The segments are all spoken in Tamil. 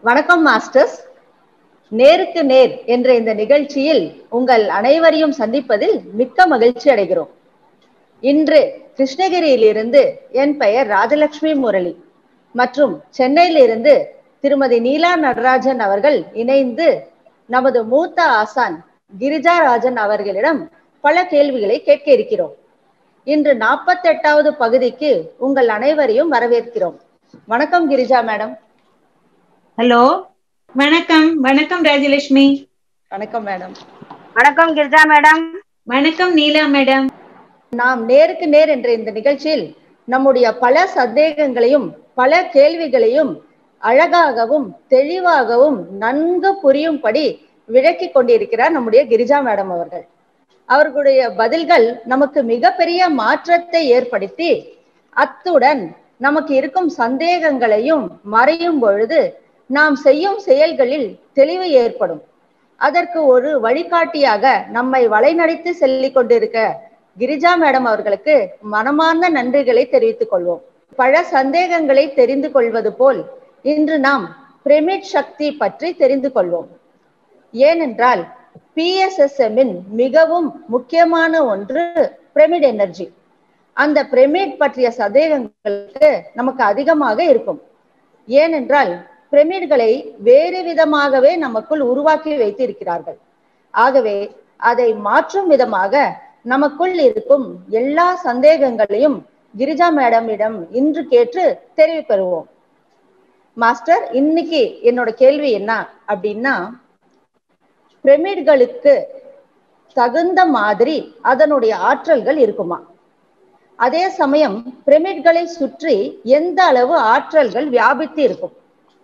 வணக்கம் மாஸ்டர்ஸ் நேருக்கு நேர் என்ற இந்த நிகழ்ச்சியில் உங்கள் அனைவரையும் சந்திப்பதில் மிக்க மகிழ்ச்சி அடைகிறோம் இன்று கிருஷ்ணகிரியிலிருந்து என் பெயர் ராஜலட்சுமி முரளி மற்றும் சென்னையிலிருந்து திருமதி நீலா நடராஜன் அவர்கள் இணைந்து நமது மூத்த ஆசான் கிரிஜா ராஜன் அவர்களிடம் பல கேள்விகளை கேட்க இருக்கிறோம் இன்று நாற்பத்தி எட்டாவது பகுதிக்கு உங்கள் அனைவரையும் வரவேற்கிறோம் வணக்கம் கிரிஜா மேடம் ஹலோ வணக்கம் வணக்கம் ராஜலட்சுமி வணக்கம் மேடம் வணக்கம் கிரிஜா மேடம் வணக்கம் நீலா மேடம் நாம் நேருக்கு நேர் என்ற இந்த நிகழ்ச்சியில் நம்முடைய பல சந்தேகங்களையும் பல கேள்விகளையும் அழகாகவும் தெளிவாகவும் நன்கு புரியும்படி விளக்கி கொண்டிருக்கிறார் நம்முடைய கிரிஜா மேடம் அவர்கள் அவர்களுடைய பதில்கள் நமக்கு மிகப்பெரிய மாற்றத்தை ஏற்படுத்தி அத்துடன் நமக்கு இருக்கும் சந்தேகங்களையும் மறையும் பொழுது நாம் செய்யும் செயல்களில் தெளிவு ஏற்படும் அதற்கு ஒரு வழிகாட்டியாக நம்மை வழிநடத்தி செல்லிக் கொண்டிருக்க கிரிஜா மேடம் அவர்களுக்கு மனமார்ந்த நன்றிகளை தெரிவித்துக் கொள்வோம் பல சந்தேகங்களை தெரிந்து கொள்வது போல் இன்று நாம் பிரமிட் சக்தி பற்றி தெரிந்து கொள்வோம் ஏனென்றால் பிஎஸ்எஸ்எம்மின் மிகவும் முக்கியமான ஒன்று பிரமிட் எனர்ஜி அந்த பிரமிட் பற்றிய சந்தேகங்களுக்கு நமக்கு அதிகமாக இருக்கும் ஏனென்றால் பிரமிட்களை வேறு விதமாகவே நமக்குள் உருவாக்கி வைத்திருக்கிறார்கள் ஆகவே அதை மாற்றும் விதமாக நமக்குள் இருக்கும் எல்லா சந்தேகங்களையும் கிரிஜா மேடமிடம் இன்று கேட்டு தெரிவி பெறுவோம் மாஸ்டர் இன்னைக்கு என்னோட கேள்வி என்ன அப்படின்னா பிரமிட்களுக்கு தகுந்த மாதிரி அதனுடைய ஆற்றல்கள் இருக்குமா அதே சமயம் பிரமிட்களை சுற்றி எந்த அளவு ஆற்றல்கள் வியாபித்து இருக்கும்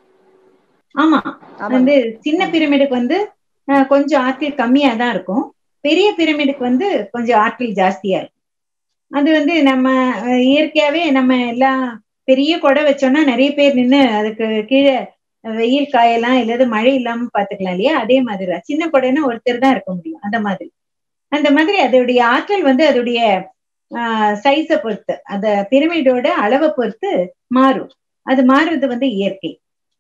ஆமா ஆமாங்க. வந்து சின்ன பிரமிடுக்கு வந்து அஹ், கொஞ்சம் ஆற்றல் கம்மியா தான் இருக்கும் பெரிய பிரமிடுக்கு வந்து கொஞ்சம் ஆற்றல் ஜாஸ்தியா இருக்கும் அது வந்து நம்ம அஹ், இயற்கையாவே நம்ம எல்லாம் பெரிய கொடை வச்சோம்னா நிறைய பேர் நின்னு அதுக்கு கீழே வெயில் காயலாம் இல்லது மழை இல்லாம பாத்துக்கலாம் இல்லையா அதே மாதிரி தான் சின்ன கொடைன்னா ஒருத்தர் தான் இருக்க முடியும் அந்த மாதிரி அந்த மாதிரி அதோடைய ஆற்றல் வந்து அதோடைய சைஸை பொறுத்து அந்த பிரமிடோட அளவை பொறுத்து மாறும் அது மாறுறது வந்து இயற்கை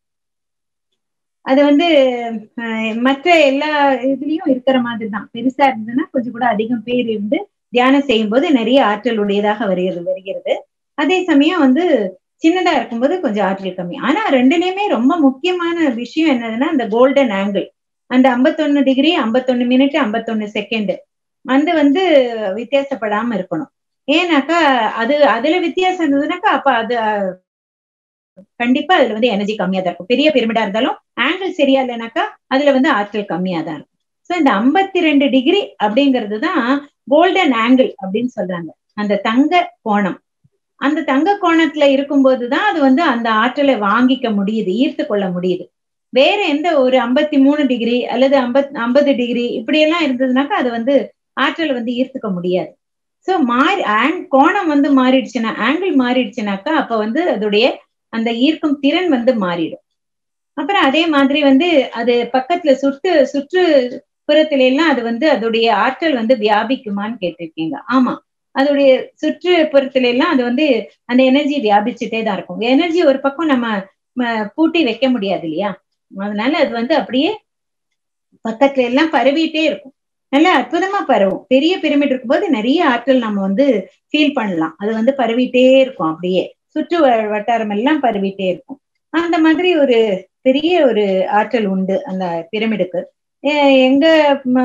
அது வந்து அஹ், மற்ற எல்லா இதுலயும் இருக்கிற மாதிரி தான் பெருசா இருந்ததுன்னா கொஞ்சம் கூட அதிகம் பேர் இருந்து தியானம் செய்யும் போது நிறைய ஆற்றல் உடையதாக வருகிறது வருகிறது அதே சமயம் வந்து சின்னதா இருக்கும்போது கொஞ்சம் ஆற்றல் கம்மி ஆனா ரெண்டுலயுமே ரொம்ப முக்கியமான விஷயம் என்னதுன்னா அந்த கோல்டன் ஆங்கிள் அந்த ஐம்பத்தொன்னு டிகிரி ஐம்பத்தொன்னு மினிட் ஐம்பத்தொன்னு செகண்ட் அந்த வந்து வித்தியாசப்படாம இருக்கணும் ஏன்னாக்கா அது அதுல வித்தியாசம் இருந்ததுனாக்கா அப்ப அது அஹ், கண்டிப்பா அதுல வந்து எனர்ஜி கம்மியா தான் இருக்கும் பெரிய பிரமிடா இருந்தாலும் ஆங்கிள் சரியா இல்லைனாக்கா அதுல வந்து ஆற்றல் கம்மியா தான் இருக்கும் சோ இந்த ஐம்பத்தி ரெண்டு டிகிரி அப்படிங்கிறது தான் கோல்டன் ஆங்கிள் அப்படின்னு சொல்றாங்க அந்த தங்க கோணம் அந்த தங்க கோணத்துல இருக்கும்போது தான் அது வந்து அந்த ஆற்றலை வாங்கிக்க முடியுது ஈர்த்து கொள்ள முடியுது வேற எந்த ஒரு ஐம்பத்தி மூணு டிகிரி அல்லது ஐம்பத் ஐம்பது டிகிரி இப்படி எல்லாம் இருந்ததுனாக்கா அது வந்து ஆற்றலை வந்து ஈர்த்துக்க முடியாது சோ மாறி ஆங் கோணம் வந்து மாறிடுச்சுன்னா ஆங்கிள் மாறிடுச்சுனாக்கா அப்ப வந்து அதோடைய அந்த ஈர்க்கும் திறன் வந்து மாறிடும் அப்புறம் அதே மாதிரி வந்து அது பக்கத்துல சுற்று சுற்று புறத்துல எல்லாம் அது வந்து அதோடைய ஆற்றல் வந்து வியாபிக்குமான்னு கேட்டிருக்கீங்க ஆமா அதோடைய சுற்றுப்புறத்துல எல்லாம் அது வந்து அந்த எனர்ஜி வியாபிச்சுட்டே தான் இருக்கும் எனர்ஜி ஒரு பக்கம் நம்ம ம, பூட்டி வைக்க முடியாது இல்லையா அதனால அது வந்து அப்படியே பக்கத்துல எல்லாம் பரவிட்டே இருக்கும் நல்லா அற்புதமா பரவும் பெரிய பிரமிட் இருக்கும்போது நிறைய ஆற்றல் நம்ம வந்து ஃபீல் பண்ணலாம் அது வந்து பரவிட்டே இருக்கும் அப்படியே சுற்று வ- வட்டாரம் எல்லாம் பரவிட்டே இருக்கும் அந்த மாதிரி ஒரு பெரிய ஒரு ஆற்றல் உண்டு அந்த பிரமிடுக்கு எ- எங்க ம,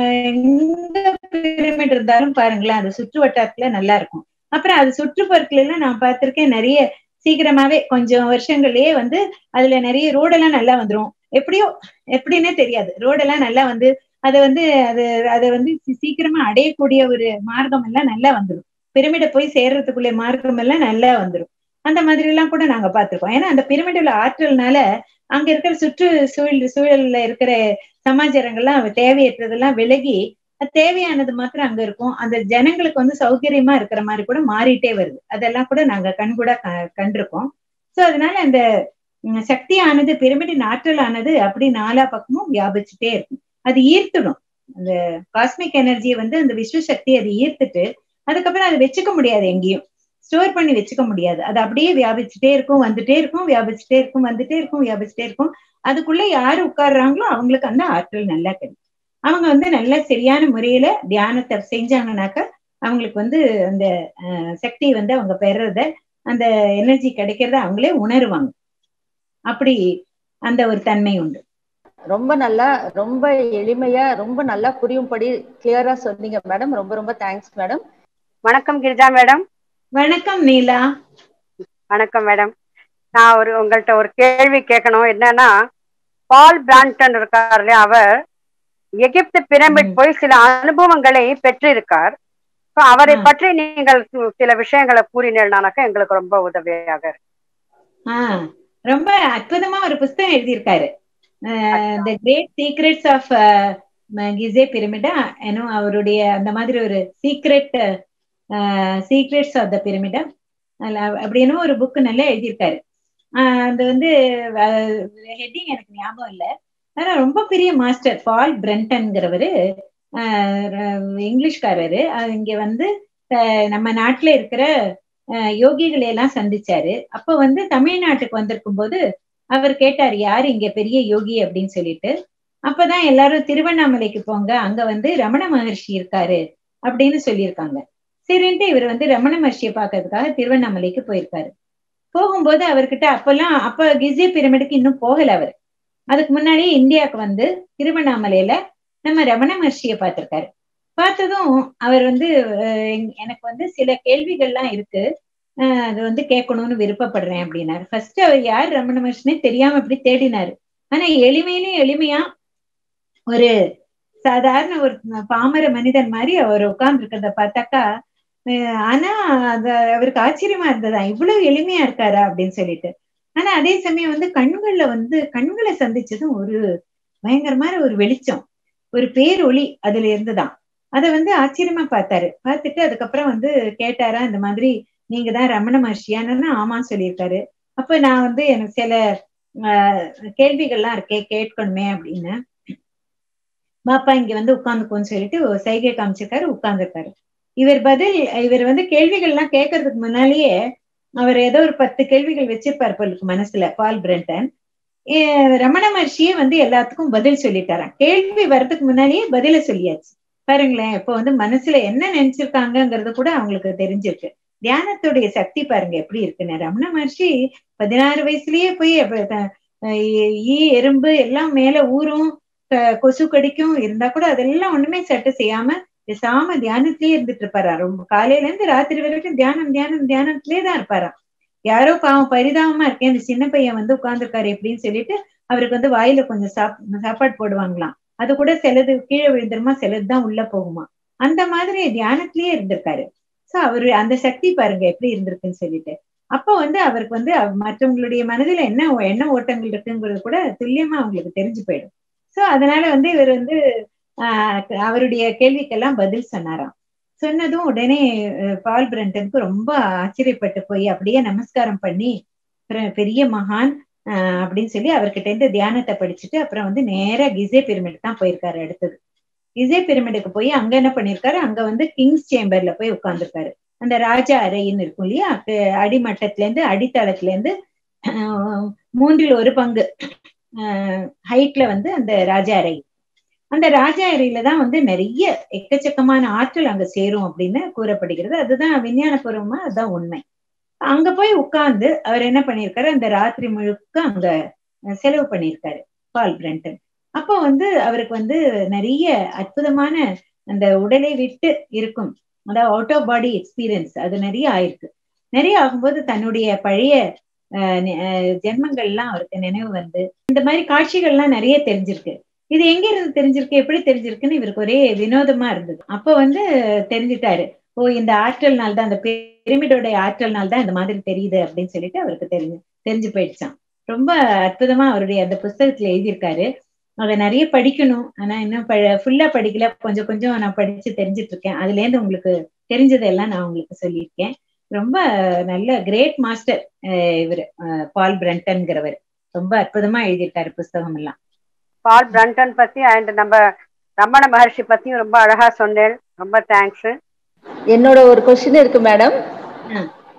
எங்க பிரமிட் இருந்தாலும் பாருங்களேன் அது சுற்று வட்டாரத்துல நல்லா இருக்கும் அப்புறம் அது சுற்றுப்புறத்துல எல்லாம் நான் பார்த்திருக்கேன் நிறைய சீக்கிரமாவே கொஞ்சம் வருஷங்கள்லயே வந்து அதுல நிறைய ரோடெல்லாம் நல்லா வந்துரும் எப்படியோ எப்படின்னே தெரியாது ரோடெல்லாம் நல்லா வந்து அது வந்து அது அதை வந்து சி- சீக்கிரமா அடையக்கூடிய ஒரு மார்க்கம் எல்லாம் நல்லா வந்துரும் பிரமிடை போய் சேர்றதுக்குள்ள மார்க்கம் எல்லாம் நல்லா வந்துரும் அந்த மாதிரி எல்லாம் கூட நாங்க பார்த்திருக்கோம் ஏன்னா அந்த பிரமிடுல ஆற்றல்னால அங்க இருக்கிற சுற்று சூழல் சூழல்ல இருக்கிற சமாச்சாரங்கள்லாம் தேவையற்றதெல்லாம் விலகி அது தேவையானது மாத்திரம் அங்க இருக்கும் அந்த ஜனங்களுக்கு வந்து சௌகரியமா இருக்கிற மாதிரி கூட மாறிட்டே வருது அதெல்லாம் கூட நாங்க கண்கூட க- கண்டிருக்கோம் சோ அதனால அந்த ம், சக்தியானது பிரமிடின் ஆற்றலானது அப்படி நாலா பக்கமும் வியாபிச்சுட்டே இருக்கும் அது ஈர்த்துடும் அந்த காஸ்மிக் எனர்ஜியை வந்து அந்த விஸ்வ சக்தி அது ஈர்த்துட்டு அதுக்கப்புறம் அதை வச்சுக்க முடியாது எங்கேயும் ஸ்டோர் பண்ணி வச்சுக்க முடியாது அது அப்படியே வியாபிச்சுட்டே இருக்கும் வந்துட்டே இருக்கும் வியாபிச்சுட்டே இருக்கும் வந்துட்டே இருக்கும் வியாபிச்சுட்டே இருக்கும் அதுக்குள்ள யாரு உட்கார்றாங்களோ அவங்களுக்கு அந்த ஆற்றல் நல்லா கிடைக்கும் அவங்க வந்து நல்ல சரியான முறையில தியானத்தை செஞ்சாங்கனாக்கா அவங்களுக்கு வந்து அந்த சக்தி வந்து அவங்க பெறத அந்த எனர்ஜி கிடைக்கிறத அவங்களே உணருவாங்க அப்படி அந்த ஒரு தன்மை உண்டு ரொம்ப நல்லா ரொம்ப எளிமையா ரொம்ப நல்லா புரியும்படி கிளியரா சொன்னீங்க மேடம் ரொம்ப ரொம்ப தேங்க்ஸ் மேடம் வணக்கம் கிரிஜா மேடம் வணக்கம் நீலா வணக்கம் மேடம் நான் ஒரு உங்கள்கிட்ட ஒரு கேள்வி கேட்கணும் என்னன்னா பால் பிராண்டன் இருக்கார் இல்லையா அவர் எகிப்து பிரமிட் போய் சில அனுபவங்களை பெற்றிருக்கார் அவரை பற்றி நீங்கள் சில விஷயங்களை கூறினீங்கன்னாக்கா எங்களுக்கு ரொம்ப உதவியாக இருக்கு ரொம்ப அற்புதமா ஒரு புஸ்தகம் எழுதியிருக்காரு the great secrets of Giza பிரமிடா ஏன்னோ அவருடைய அந்த மாதிரி ஒரு சீக்ரெட் சீக்ரெட்ஸ் ஆஃப் த பிரமிடா அப்படின்னு ஒரு புக் நல்லா எழுதியிருக்காரு அது வந்து ஹெட்டிங் எனக்கு ஞாபகம் இல்லை ஆனா ரொம்ப பெரிய மாஸ்டர் பால் பிரெண்டன்கிறவரு இங்கிலீஷ்காரரு இங்க வந்து நம்ம நாட்டுல இருக்கிற யோகிகளை எல்லாம் சந்திச்சாரு அப்ப வந்து தமிழ்நாட்டுக்கு வந்திருக்கும் போது அவர் கேட்டார் யாரு இங்க பெரிய யோகி அப்படின்னு சொல்லிட்டு அப்பதான் எல்லாரும் திருவண்ணாமலைக்கு போங்க அங்க வந்து ரமண மகர்ஷி இருக்காரு அப்படின்னு சொல்லியிருக்காங்க சரின்ட்டு இவர் வந்து ரமண மகர்ஷியை பாக்குறதுக்காக திருவண்ணாமலைக்கு போயிருக்காரு போகும்போது அவர்கிட்ட அப்பெல்லாம் அப்ப கிசே பிரமிடுக்கு இன்னும் போகல அவர் அதுக்கு முன்னாடி இந்தியாவுக்கு வந்து திருவண்ணாமலையில நம்ம ரமண மகர்ஷியை பார்த்திருக்காரு பார்த்ததும் அவர் வந்து எனக்கு வந்து சில கேள்விகள்லாம் இருக்கு அது வந்து கேட்கணும்னு விருப்பப்படுறேன் அப்படின்னாரு ஃபர்ஸ்ட் அவர் யார் ரமண மகர்ஷினே தெரியாம அப்படி தேடினாரு ஆனா எளிமையிலும் எளிமையா ஒரு சாதாரண ஒரு பாமர மனிதன் மாதிரி அவர் உட்கார்ந்து இருக்கிறத பார்த்தாக்கா ஆனா அது அவருக்கு ஆச்சரியமா இருந்ததா இவ்வளவு எளிமையா இருக்காரா அப்படின்னு சொல்லிட்டு ஆனா அதே சமயம் வந்து கண்கள்ல வந்து கண்களை சந்திச்சதும் ஒரு பயங்கரமான ஒரு வெளிச்சம் ஒரு பேரொளி அதுல இருந்துதான் அதை வந்து ஆச்சரியமா பார்த்தாரு பார்த்துட்டு அதுக்கப்புறம் வந்து கேட்டாரா இந்த மாதிரி நீங்க தான் ரமண மகர்ஷியான்னு ஆமான்னு சொல்லியிருக்காரு அப்ப நான் வந்து எனக்கு சில கேள்விகள்லாம் இருக்கே கேட்கணுமே அப்படின்னு பாப்பா இங்க வந்து உட்காந்துக்கோன்னு சொல்லிட்டு சைகை காமிச்சிருக்காரு உட்கார்ந்துருக்காரு இவர் பதில் இவர் வந்து கேள்விகள்லாம் கேட்கறதுக்கு முன்னாலேயே அவர் ஏதோ ஒரு பத்து கேள்விகள் வச்சிருப்பார் போலுக்கு மனசுல பால் பிரண்டன் ரமண மகர்ஷியே வந்து எல்லாத்துக்கும் பதில் சொல்லிட்டாராம் கேள்வி வர்றதுக்கு முன்னாலேயே பதில சொல்லியாச்சு பாருங்களேன் இப்போ வந்து மனசுல என்ன நினைச்சிருக்காங்கங்கிறது கூட அவங்களுக்கு தெரிஞ்சிருக்கு தியானத்துடைய சக்தி பாருங்க எப்படி இருக்குன்னு ரமண மகர்ஷி பதினாறு வயசுலயே போய் ஈ எறும்பு எல்லாம் மேல ஊறும் கொசு கடிக்கும் இருந்தா கூட அதெல்லாம் ஒண்ணுமே சட்டை செய்யாம பேசாம தியானத்திலேயே இருந்துட்டு இருப்பாரா ரொம்ப காலையில இருந்து ராத்திரி வரைக்கும் தியானம் தியானம் தியானத்திலே தான் இருப்பாராம் யாரோ பாவம் பரிதாபமா இருக்கேன் இந்த சின்ன பையன் வந்து உட்கார்ந்துருக்காரு எப்படின்னு சொல்லிட்டு அவருக்கு வந்து வாயில கொஞ்சம் சாப் சாப்பாடு போடுவாங்களாம் அது கூட சிலது கீழே விழுந்துருமா சிலது தான் உள்ள போகுமா அந்த மாதிரி தியானத்திலேயே இருந்திருக்காரு சோ அவரு அந்த சக்தி பாருங்க எப்படி இருந்திருக்குன்னு சொல்லிட்டு அப்போ வந்து அவருக்கு வந்து மற்றவங்களுடைய மனதில என்ன என்ன ஓட்டங்கள் இருக்குங்கிறது கூட துல்லியமா அவங்களுக்கு தெரிஞ்சு போயிடும் சோ அதனால வந்து இவர் வந்து ஆஹ் அவருடைய கேள்விக்கெல்லாம் பதில் சொன்னாராம் சொன்னதும் உடனே பால் பிரண்டனுக்கு ரொம்ப ஆச்சரியப்பட்டு போய் அப்படியே நமஸ்காரம் பண்ணி பெரிய மகான் ஆஹ் அப்படின்னு சொல்லி அவர்கிட்ட இருந்து தியானத்தை படிச்சுட்டு அப்புறம் வந்து நேரா கிசே பிரமிட் தான் போயிருக்காரு அடுத்தது கிசே பிரமிடுக்கு போய் அங்க என்ன பண்ணிருக்காரு அங்க வந்து கிங்ஸ் சேம்பர்ல போய் உட்கார்ந்துருக்காரு அந்த ராஜா அறைன்னு இருக்கும் இல்லையா அடிமட்டத்துல இருந்து அடித்தளத்துல இருந்து மூன்றில் ஒரு பங்கு ஹைட்ல வந்து அந்த ராஜா அறை அந்த ராஜா அறையில தான் வந்து நிறைய எக்கச்சக்கமான ஆற்றல் அங்க சேரும் அப்படின்னு கூறப்படுகிறது அதுதான் விஞ்ஞானபூர்வமா அதுதான் உண்மை அங்க போய் உட்கார்ந்து அவர் என்ன பண்ணிருக்காரு அந்த ராத்திரி முழுக்க அங்க செலவு பண்ணிருக்காரு பால் பிரண்டன் அப்போ வந்து அவருக்கு வந்து நிறைய அற்புதமான அந்த உடலை விட்டு இருக்கும் அதாவது அவுட் ஆஃப் பாடி எக்ஸ்பீரியன்ஸ் அது நிறைய ஆயிருக்கு நிறைய ஆகும்போது தன்னுடைய பழைய ஜென்மங்கள்லாம் அவருக்கு நினைவு வந்து இந்த மாதிரி காட்சிகள்லாம் நிறைய தெரிஞ்சிருக்கு இது எங்க இருந்து தெரிஞ்சிருக்கு எப்படி தெரிஞ்சிருக்குன்னு இவருக்கு ஒரே வினோதமா இருந்தது அப்ப வந்து தெரிஞ்சுட்டாரு ஓ இந்த ஆற்றல்னால தான் அந்த பிரமிடோட ஆற்றல்னால தான் இந்த மாதிரி தெரியுது அப்படின்னு சொல்லிட்டு அவருக்கு தெரிஞ்சு தெரிஞ்சு போயிடுச்சான் ரொம்ப அற்புதமா அவருடைய அந்த புஸ்தகத்துல எழுதியிருக்காரு அதை நிறைய படிக்கணும் ஆனா இன்னும் ஃபுல்லா படிக்கல கொஞ்சம் கொஞ்சம் நான் படிச்சு தெரிஞ்சிட்டு இருக்கேன் அதுல இருந்து உங்களுக்கு தெரிஞ்சதெல்லாம் நான் உங்களுக்கு சொல்லியிருக்கேன் ரொம்ப நல்ல கிரேட் மாஸ்டர் இவர் பால் பிரண்டன்கிறவர் ரொம்ப அற்புதமா எழுதியிருக்காரு புஸ்தகம் எல்லாம் பால் பிரண்டன் பத்தி அண்ட் நம்ம ரமண மகர்ஷி பத்தியும் ரொம்ப அழகா சொன்னேன் ரொம்ப தேங்க்ஸ் என்னோட ஒரு கொஸ்டின் இருக்கு மேடம்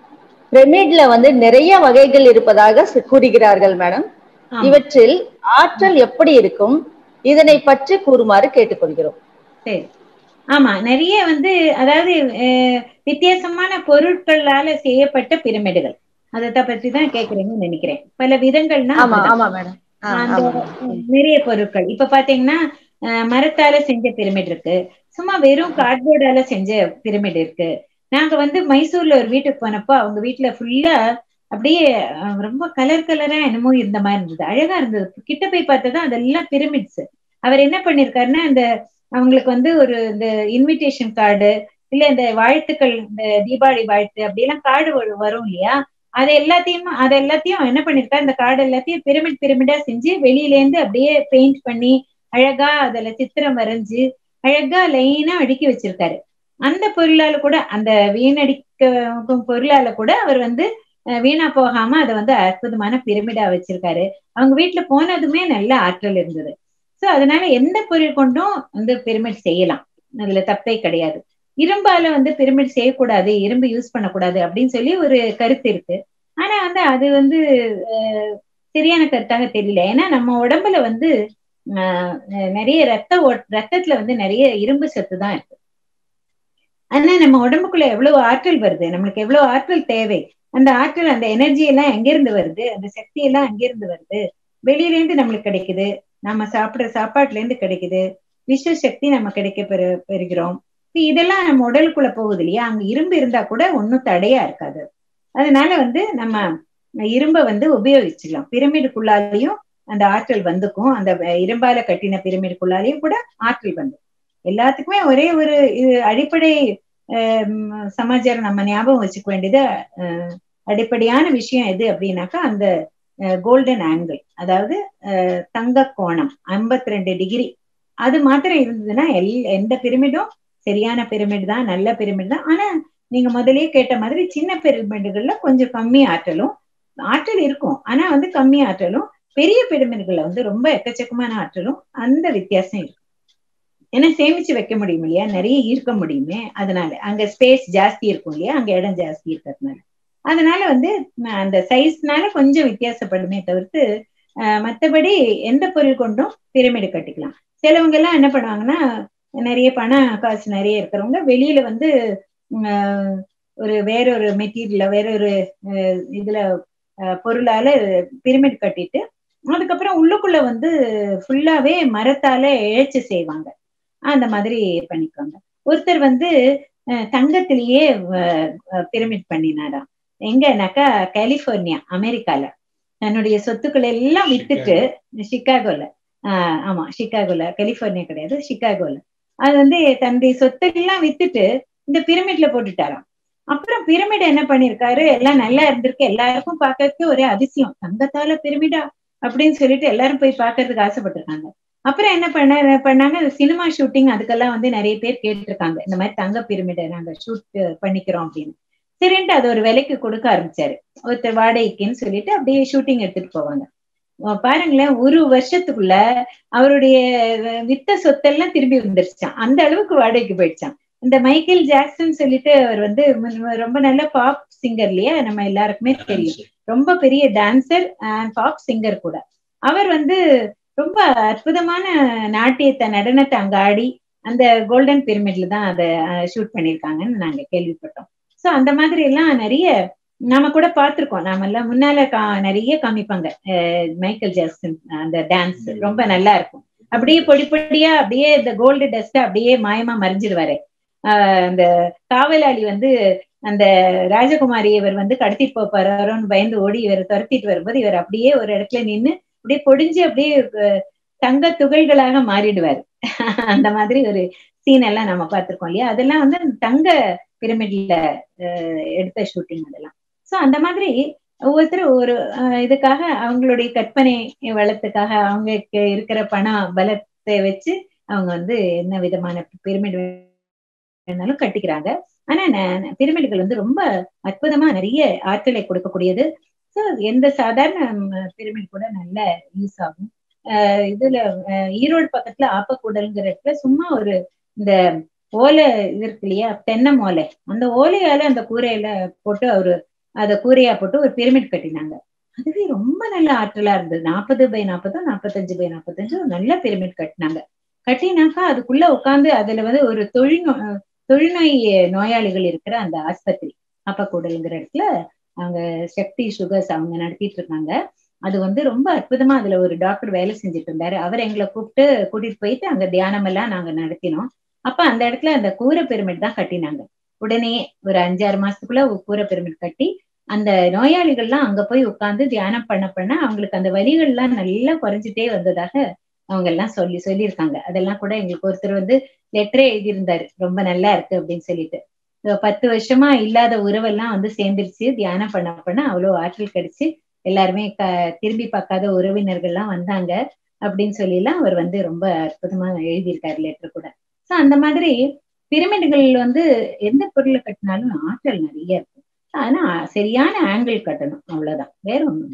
பிரமிட்ல வந்து நிறைய வகைகள் இருப்பதாக சு- கூறுகிறார்கள் மேடம் ஆமா. இவற்றில் ஆற்றல் எப்படி இருக்கும் இதனை பற்றி கூறுமாறு கேட்டுக்கொள்கிறோம் சரி ஆமா நிறைய வந்து அதாவது அஹ், வித்தியாசமான பொருட்களால செய்யப்பட்ட பிரமிடுகள் அதை பற்றி தான் கேக்குறீங்கன்னு நினைக்கிறேன் பல விதங்கள்னா ஆமா அப்படிதான். ஆமா மேடம் ஆ, அந்த ஆமா மேடம். நிறைய பொருட்கள் இப்ப பாத்தீங்கன்னா அஹ், மரத்தால செஞ்ச பிரமிட் இருக்கு சும்மா வெறும் கார்ட்போர்டால செஞ்ச பிரமிட் இருக்கு நாங்க வந்து மைசூர்ல ஒரு வீட்டுக்கு போனப்போ அவங்க வீட்டுல ஃபுல்லா அப்படியே அஹ், ரொம்ப கலர் கலரா என்னமோ இருந்த மாதிரி இருந்தது அழகா இருந்தது கிட்ட போய் பார்த்தா அதெல்லாம் பிரமிட்ஸ் அவர் என்ன பண்ணிருக்காருன்னா இந்த அவங்களுக்கு வந்து ஒரு இந்த இன்விடேஷன் கார்டு இல்ல இந்த வாழ்த்துக்கள் இந்த தீபாவளி வாழ்த்து அப்படி எல்லாம் கார்டு வரும் இல்லையா அது எல்லாத்தையும் அது எல்லாத்தையும் என்ன பண்ணிருக்காரு இந்த கார்டு எல்லாத்தையும் பிரமிட் பிரமிடா செஞ்சு வெளியில இருந்து அப்படியே பெயிண்ட் பண்ணி அழகா அதுல சித்திரம் வரைஞ்சு அழகா லைனா அடுக்கி வச்சிருக்காரு அந்த பொருளால கூட அந்த வீணடிக்க பொருளால கூட அவர் வந்து அஹ், வீணா போகாம அதை வந்து அற்புதமான பிரமிடா வச்சிருக்காரு அவங்க வீட்டுல போனதுமே நல்ல ஆற்றல் இருந்தது சோ அதனால எந்த பொருள் கொண்டும் வந்து பிரமிட் செய்யலாம் அதுல தப்பே கிடையாது இரும்பால வந்து பிரமிட் செய்யக்கூடாது இரும்பு யூஸ் பண்ணக்கூடாது அப்படின்னு சொல்லி ஒரு கருத்து இருக்கு ஆனா வந்து அது வந்து அஹ், சரியான கருத்தாக தெரியல ஏன்னா நம்ம உடம்புல வந்து ஆஹ், நிறைய ரத்த ஓட் ரத்தத்துல வந்து நிறைய இரும்பு சத்து தான் இருக்கு ஆனா நம்ம உடம்புக்குள்ள எவ்வளவு ஆற்றல் வருது நம்மளுக்கு எவ்வளவு ஆற்றல் தேவை அந்த ஆற்றல் அந்த எனர்ஜி எல்லாம் எங்கிருந்து வருது அந்த சக்தி எல்லாம் எங்கிருந்து வருது வெளியில இருந்து நம்மளுக்கு கிடைக்குது நம்ம சாப்பிடுற சாப்பாட்டுல இருந்து கிடைக்குது விஷ சக்தி நம்ம கிடைக்க பெறு பெறுகிறோம் இப்ப இதெல்லாம் நம்ம உடலுக்குள்ள போகுது இல்லையா அங்க இரும்பு இருந்தா கூட ஒன்னும் தடையா இருக்காது அதனால வந்து நம்ம இரும்பை வந்து உபயோகிச்சுக்கலாம் பிரமிடுக்குள்ளாலையும் அந்த ஆற்றல் வந்துக்கும் அந்த இரும்பால கட்டின பிரமிடுக்குள்ளாலையும் கூட ஆற்றல் வந்து எல்லாத்துக்குமே ஒரே ஒரு இது அடிப்படை ஆஹ் சமாச்சாரம் நம்ம ஞாபகம் வச்சுக்க வேண்டியது ஆஹ் அடிப்படையான விஷயம் எது அப்படின்னாக்கா அந்த கோல்டன் ஆங்கிள் அதாவது ஆஹ் தங்க கோணம் ஐம்பத்தி ரெண்டு டிகிரி அது மாத்திரம் இருந்ததுன்னா எல் எந்த பிரமிடும் சரியான பிரமிட் தான் நல்ல பிரமிட் தான் ஆனா நீங்க முதல்லயே கேட்ட மாதிரி சின்ன பிரமிடுகள்ல கொஞ்சம் கம்மி ஆற்றலும் ஆற்றல் இருக்கும் ஆனா வந்து கம்மி ஆற்றலும் பெரிய பிரமிடுகள்ல வந்து ரொம்ப எக்கச்சக்கமான ஆற்றலும் அந்த வித்தியாசம் இருக்கும் ஏன்னா சேமிச்சு வைக்க முடியும் இல்லையா நிறைய ஈர்க்க முடியுமே அதனால அங்க ஸ்பேஸ் ஜாஸ்தி இருக்கும் இல்லையா அங்க இடம் ஜாஸ்தி இருக்கிறதுனால அதனால வந்து அந்த சைஸ்னால கொஞ்சம் வித்தியாசப்படுமே தவிர்த்து மற்றபடி எந்த பொருள் கொண்டும் பிரமிடு கட்டிக்கலாம் சிலவங்க எல்லாம் என்ன பண்ணுவாங்கன்னா நிறைய பண காசு நிறைய இருக்கிறவங்க வெளியில வந்து ஒரு வேறொரு மெட்டீரியல வேறொரு இதுல பொருளால பிரமிட் கட்டிட்டு அதுக்கப்புறம் உள்ளுக்குள்ள வந்து ஃபுல்லாவே மரத்தால இழைச்சு செய்வாங்க அந்த மாதிரி பண்ணிக்குவாங்க ஒருத்தர் வந்து தங்கத்திலேயே பிரமிட் பண்ணினாராம் எங்கனாக்கா கலிபோர்னியா அமெரிக்கால தன்னுடைய சொத்துக்களை எல்லாம் வித்துட்டு சிக்காகோல ஆஹ் ஆமா சிக்காகோல கலிபோர்னியா கிடையாது சிக்காகோல அது வந்து தன்னுடைய சொத்தெல்லாம் வித்துட்டு இந்த பிரமிட்ல போட்டுட்டாராம் அப்புறம் பிரமிட் என்ன பண்ணிருக்காரு எல்லாம் நல்லா இருந்திருக்கு எல்லாருக்கும் பாக்கிறதுக்கு ஒரே அதிசயம் தங்கத்தால பிரமிடா அப்படின்னு சொல்லிட்டு எல்லாரும் போய் பாக்குறதுக்கு ஆசைப்பட்டிருக்காங்க அப்புறம் என்ன பண்ண பண்ணாங்க சினிமா ஷூட்டிங் அதுக்கெல்லாம் வந்து நிறைய பேர் கேட்டிருக்காங்க இந்த மாதிரி தங்க பிரமிடை நாங்க ஷூட் பண்ணிக்கிறோம் அப்படின்னு சரின்ட்டு அது ஒரு விலைக்கு கொடுக்க ஆரம்பிச்சாரு ஒருத்தர் வாடகைக்குன்னு சொல்லிட்டு அப்படியே ஷூட்டிங் எடுத்துட்டு போவாங்க பாருங்களேன் ஒரு வருஷத்துக்குள்ள அவருடைய வித்த சொத்தெல்லாம் திரும்பி வந்துருச்சான் அந்த அளவுக்கு வாடகைக்கு போயிடுச்சான் இந்த மைக்கேல் ஜாக்சன் சொல்லிட்டு அவர் வந்து ரொம்ப நல்ல பாப் சிங்கர் இல்லையா நம்ம எல்லாருக்குமே தெரியும் ரொம்ப பெரிய டான்சர் அண்ட் பாப் சிங்கர் கூட அவர் வந்து ரொம்ப அற்புதமான நாட்டியத்தை நடனத்தை அங்க ஆடி அந்த கோல்டன் பிரமிட்ல தான் அதை ஷூட் பண்ணிருக்காங்கன்னு நாங்க கேள்விப்பட்டோம் சோ அந்த மாதிரி எல்லாம் நிறைய நாம கூட பார்த்திருக்கோம் நாம எல்லாம் முன்னால கா நிறைய காமிப்பாங்க மைக்கேல் ஜாக்சன் அந்த டான்ஸ் ரொம்ப நல்லா இருக்கும் அப்படியே பொடி பொடியா அப்படியே இந்த கோல்டு டஸ்ட் அப்படியே மாயமா மறைஞ்சிடுவாரு ஆஹ் அந்த காவலாளி வந்து அந்த ராஜகுமாரி இவர் வந்து கடத்திட்டு போறாரோன்னு பயந்து ஓடி இவர் துரத்திட்டு வரும்போது இவர் அப்படியே ஒரு இடத்துல நின்று அப்படியே பொடிஞ்சு அப்படியே தங்க துகள்களாக மாறிடுவாரு அந்த மாதிரி ஒரு சீன் எல்லாம் நம்ம பார்த்திருக்கோம் இல்லையா அதெல்லாம் வந்து தங்க பிரமிட்ல எடுத்த ஷூட்டிங் அதெல்லாம் சோ அந்த மாதிரி ஒவ்வொருத்தரும் ஒரு இதுக்காக அவங்களுடைய கற்பனை வளத்துக்காக அவங்களுக்கு இருக்கிற பண பலத்தை வச்சு அவங்க வந்து என்ன விதமான பிரமிட் வேணாலும் கட்டிக்கிறாங்க ஆனா பிரமிடுகள் வந்து ரொம்ப அற்புதமா நிறைய ஆற்றலை கொடுக்கக்கூடியது ஸோ எந்த சாதாரண பிரமிட் கூட நல்ல யூஸ் ஆகும் இதுல ஈரோடு பக்கத்துல ஆப்பக்கூடல்ங்கிற இடத்துல சும்மா ஒரு இந்த ஓலை இது இருக்கு இல்லையா தென்னை ஓலை அந்த ஓலையால அந்த கூரையில போட்டு அவரு அதை கூரையா போட்டு ஒரு பிரமிட் கட்டினாங்க அதுவே ரொம்ப நல்ல ஆற்றலா இருந்தது நாற்பது பை நாற்பதும் நாற்பத்தஞ்சு பை நாற்பத்தஞ்சும் நல்ல பிரமிட் கட்டினாங்க கட்டினாக்கா அதுக்குள்ள உட்காந்து அதுல வந்து ஒரு தொழில்நோ தொழில்நோய் நோயாளிகள் இருக்கிற அந்த ஆஸ்பத்திரி அப்பக்கூடலுங்கிற இடத்துல அங்க சக்தி சுகர்ஸ் அவங்க நடத்திட்டு இருக்காங்க அது வந்து ரொம்ப அற்புதமா அதுல ஒரு டாக்டர் வேலை செஞ்சுட்டு இருந்தாரு அவர் எங்களை கூப்பிட்டு கூட்டிட்டு போயிட்டு அங்க தியானம் எல்லாம் நாங்க நடத்தினோம் அப்ப அந்த இடத்துல அந்த கூரை பிரமிட் தான் கட்டினாங்க உடனே ஒரு அஞ்சாறு மாசத்துக்குள்ள ஒரு கூரை பிரமிட் கட்டி அந்த நோயாளிகள்லாம் அங்க போய் உட்கார்ந்து தியானம் பண்ண பண்ண அவங்களுக்கு அந்த வலிகள்லாம் நல்லா குறைஞ்சிட்டே வந்ததாக அவங்க எல்லாம் சொல்லி சொல்லியிருக்காங்க அதெல்லாம் கூட எங்களுக்கு ஒருத்தர் வந்து லெட்டரே எழுதியிருந்தாரு ரொம்ப நல்லா இருக்கு அப்படின்னு சொல்லிட்டு பத்து வருஷமா இல்லாத உறவெல்லாம் வந்து சேர்ந்துருச்சு தியானம் பண்ண பண்ண அவ்வளவு ஆற்றல் கிடைச்சு எல்லாருமே க திரும்பி பார்க்காத உறவினர்கள்லாம் வந்தாங்க அப்படின்னு சொல்லி எல்லாம் அவர் வந்து ரொம்ப அற்புதமா எழுதியிருக்காரு லெட்டர் கூட சோ அந்த மாதிரி பிரமிடுகள் வந்து எந்த பொருளை கட்டினாலும் ஆற்றல் நிறைய இருக்கு ஆனா சரியான ஆங்கிள் கட்டணும் அவ்வளவுதான் வேற ஒண்ணும்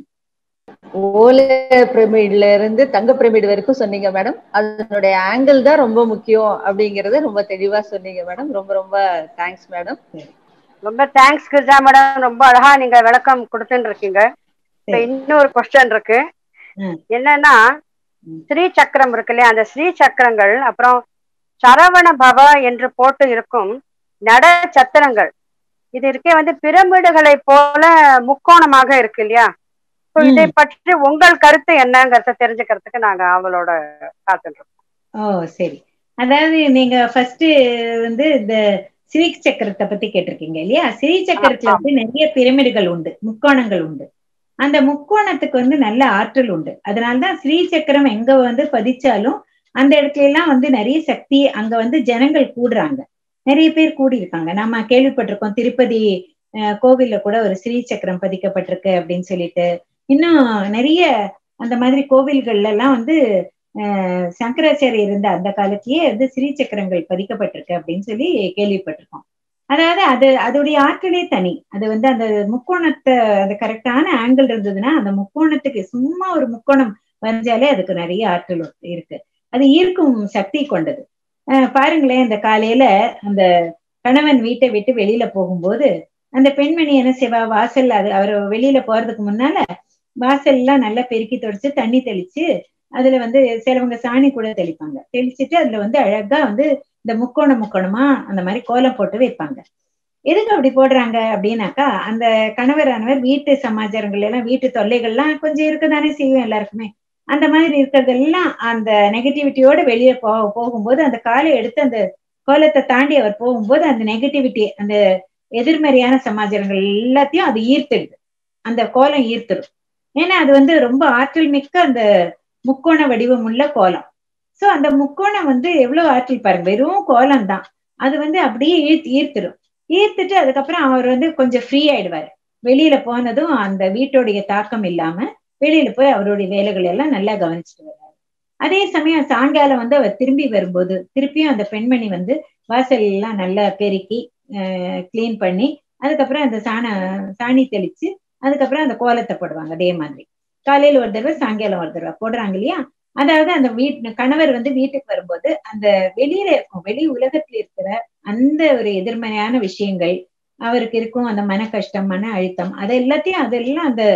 ஓலை பிரமிட்ல இருந்து தங்க பிரமிடு வரைக்கும் சொன்னீங்க மேடம் அதனுடைய ஆங்கிள் தான் ரொம்ப முக்கியம் அப்படிங்கறத ரொம்ப தெளிவா சொன்னீங்க மேடம் ரொம்ப ரொம்ப தேங்க்ஸ் மேடம் ரொம்ப தேங்க்ஸ் கிருஜா மேடம் ரொம்ப அழகா நீங்க விளக்கம் கொடுத்துட்டு இருக்கீங்க இப்ப இன்னொரு கொஸ்டின் இருக்கு என்னன்னா ஸ்ரீ சக்கரம் இருக்கு இல்லையா அந்த ஸ்ரீ சக்கரங்கள் அப்புறம் சரவண பவ என்று போட்டு இருக்கும் நட சத்திரங்கள் இது இருக்கே வந்து பிரமிடுகளை போல முக்கோணமாக இருக்கு இல்லையா இதை பற்றி உங்கள் கருத்து என்னங்கறத தெரிஞ்சுக்கிறதுக்கு நாங்க அவளோட காத்துட்டு ஓ சரி அதாவது நீங்க ஃபர்ஸ்ட் வந்து இந்த ஸ்ரீ சக்கரத்தை பத்தி கேட்டிருக்கீங்க இல்லையா ஸ்ரீ சக்கரத்துல வந்து நிறைய பிரமிடுகள் உண்டு முக்கோணங்கள் உண்டு அந்த முக்கோணத்துக்கு வந்து நல்ல ஆற்றல் உண்டு அதனாலதான் ஸ்ரீ சக்கரம் எங்க வந்து பதிச்சாலும் அந்த இடத்துல எல்லாம் வந்து நிறைய சக்தி அங்க வந்து ஜனங்கள் கூடுறாங்க நிறைய பேர் கூடியிருக்காங்க நம்ம கேள்விப்பட்டிருக்கோம் திருப்பதி கோவில்ல கூட ஒரு ஸ்ரீ சக்கரம் பதிக்கப்பட்டிருக்கு அப்படின்னு சொல்லிட்டு இன்னும் நிறைய அந்த மாதிரி கோவில்கள்ல எல்லாம் வந்து சங்கராச்சாரியர் இருந்த அந்த காலத்திலேயே வந்து ஸ்ரீ சக்கரங்கள் பதிக்கப்பட்டிருக்கு அப்படின்னு சொல்லி கேள்விப்பட்டிருக்கோம் அதாவது அது அதோடைய ஆற்றலே தனி அது வந்து அந்த முக்கோணத்தை அந்த கரெக்டான ஆங்கிள் இருந்ததுன்னா அந்த முக்கோணத்துக்கு சும்மா ஒரு முக்கோணம் வரைஞ்சாலே அதுக்கு நிறைய ஆற்றல் இருக்கு அது ஈர்க்கும் சக்தி கொண்டது பாருங்களேன் இந்த காலையில அந்த கணவன் வீட்டை விட்டு வெளியில போகும்போது அந்த பெண்மணி என்ன செய்வா வாசல் அது அவர் வெளியில போறதுக்கு முன்னால வாசல் எல்லாம் நல்லா பெருக்கி தொடச்சு தண்ணி தெளிச்சு அதுல வந்து சிலவங்க சாணி கூட தெளிப்பாங்க தெளிச்சுட்டு அதுல வந்து அழகா வந்து இந்த முக்கோணம் முக்கோணமா அந்த மாதிரி கோலம் போட்டு வைப்பாங்க எதுக்கு அப்படி போடுறாங்க அப்படின்னாக்கா அந்த கணவரானவர் வீட்டு சமாச்சாரங்கள் எல்லாம் வீட்டு தொல்லைகள்லாம் கொஞ்சம் இருக்குதானே செய்யும் எல்லாருக்குமே அந்த மாதிரி இருக்கிறதெல்லாம் அந்த நெகட்டிவிட்டியோட வெளியே போ போகும்போது அந்த காலை எடுத்து அந்த கோலத்தை தாண்டி அவர் போகும்போது அந்த நெகட்டிவிட்டி அந்த எதிர்மறையான சமாச்சாரங்கள் எல்லாத்தையும் அது ஈர்த்துடுது அந்த கோலம் ஈர்த்துடும் ஏன்னா அது வந்து ரொம்ப ஆற்றல் மிக்க அந்த முக்கோண வடிவம் உள்ள கோலம் சோ அந்த முக்கோணம் வந்து எவ்வளவு ஆற்றல் பாருங்க வெறும் கோலம் தான் அது வந்து அப்படியே ஈர்த்து ஈர்த்துடும் ஈர்த்துட்டு அதுக்கப்புறம் அவர் வந்து கொஞ்சம் ஃப்ரீ ஆயிடுவாரு வெளியில போனதும் அந்த வீட்டோடைய தாக்கம் இல்லாம வெளியில போய் அவருடைய வேலைகள் எல்லாம் நல்லா கவனிச்சுட்டு வர்றாரு அதே சமயம் சாயங்காலம் வந்து அவர் திரும்பி வரும்போது திருப்பியும் அந்த பெண்மணி வந்து வாசல் எல்லாம் நல்லா பெருக்கி கிளீன் பண்ணி அதுக்கப்புறம் அந்த சாண சாணி தெளிச்சு அதுக்கப்புறம் அந்த கோலத்தை போடுவாங்க அதே மாதிரி காலையில ஒரு தடவை சாயங்காலம் ஒரு தடவை போடுறாங்க இல்லையா அதாவது அந்த வீட்டு கணவர் வந்து வீட்டுக்கு வரும்போது அந்த வெளியில இருக்கும் வெளி உலகத்துல இருக்கிற அந்த ஒரு எதிர்மறையான விஷயங்கள் அவருக்கு இருக்கும் அந்த மன கஷ்டம் மன அழுத்தம் அது எல்லாத்தையும் அதெல்லாம் அந்த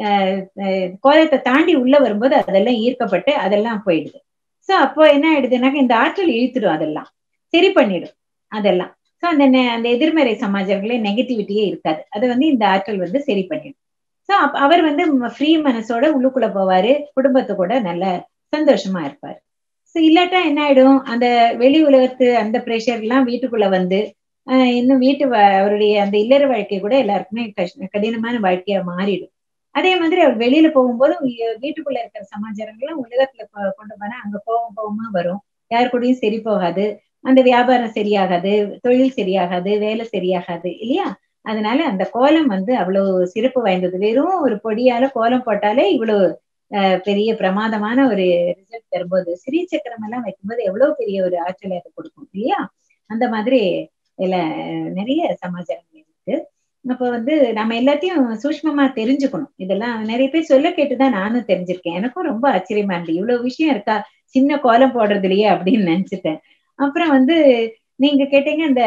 கோலத்தை தாண்டி உள்ள வரும்போது அதெல்லாம் ஈர்க்கப்பட்டு அதெல்லாம் போயிடுது சோ அப்போ என்ன ஆயிடுதுனாக்க இந்த ஆற்றல் இழுத்துடும் அதெல்லாம் சரி பண்ணிடும் அதெல்லாம் சோ அந்த அந்த எதிர்மறை சமாஜங்களே நெகட்டிவிட்டியே இருக்காது அது வந்து இந்த ஆற்றல் வந்து சரி பண்ணிடும் சோ அவர் வந்து ஃப்ரீ மனசோட உள்ளுக்குள்ள போவாரு குடும்பத்து கூட நல்ல சந்தோஷமா இருப்பாரு சோ இல்லாட்டா என்ன ஆயிடும் அந்த வெளி உலகத்து அந்த ப்ரெஷர் எல்லாம் வீட்டுக்குள்ள வந்து இன்னும் வீட்டு அவருடைய அந்த இல்லற வாழ்க்கை கூட எல்லாருக்குமே கஷ்ட கடினமான வாழ்க்கையா மாறிடும் அதே மாதிரி அவர் வெளியில போகும்போது வீட்டுக்குள்ள இருக்கிற சமாச்சாரங்கள்லாம் உலகத்துல கொண்டு போனா அங்க கோவம் கோவமா வரும் யாரு கூடயும் சரி போகாது அந்த வியாபாரம் சரியாகாது தொழில் சரியாகாது வேலை சரியாகாது இல்லையா அதனால அந்த கோலம் வந்து அவ்வளவு சிறப்பு வாய்ந்தது வெறும் ஒரு பொடியால கோலம் போட்டாலே இவ்வளவு பெரிய பிரமாதமான ஒரு ரிசல்ட் தரும்போது ஸ்ரீ சக்கரம் எல்லாம் வைக்கும்போது எவ்வளவு பெரிய ஒரு ஆற்றலை அது கொடுக்கும் இல்லையா அந்த மாதிரி இதுல நிறைய சமாச்சாரங்கள் இருக்கு அப்ப வந்து நம்ம எல்லாத்தையும் சூஷ்மமா தெரிஞ்சுக்கணும் இதெல்லாம் நிறைய பேர் சொல்ல கேட்டுதான் நானும் தெரிஞ்சிருக்கேன் எனக்கும் ரொம்ப ஆச்சரியமா இருந்து இவ்வளவு விஷயம் இருக்கா சின்ன கோலம் போடுறது இல்லையே அப்படின்னு நினைச்சிட்டேன் அப்புறம் வந்து நீங்க கேட்டீங்க இந்த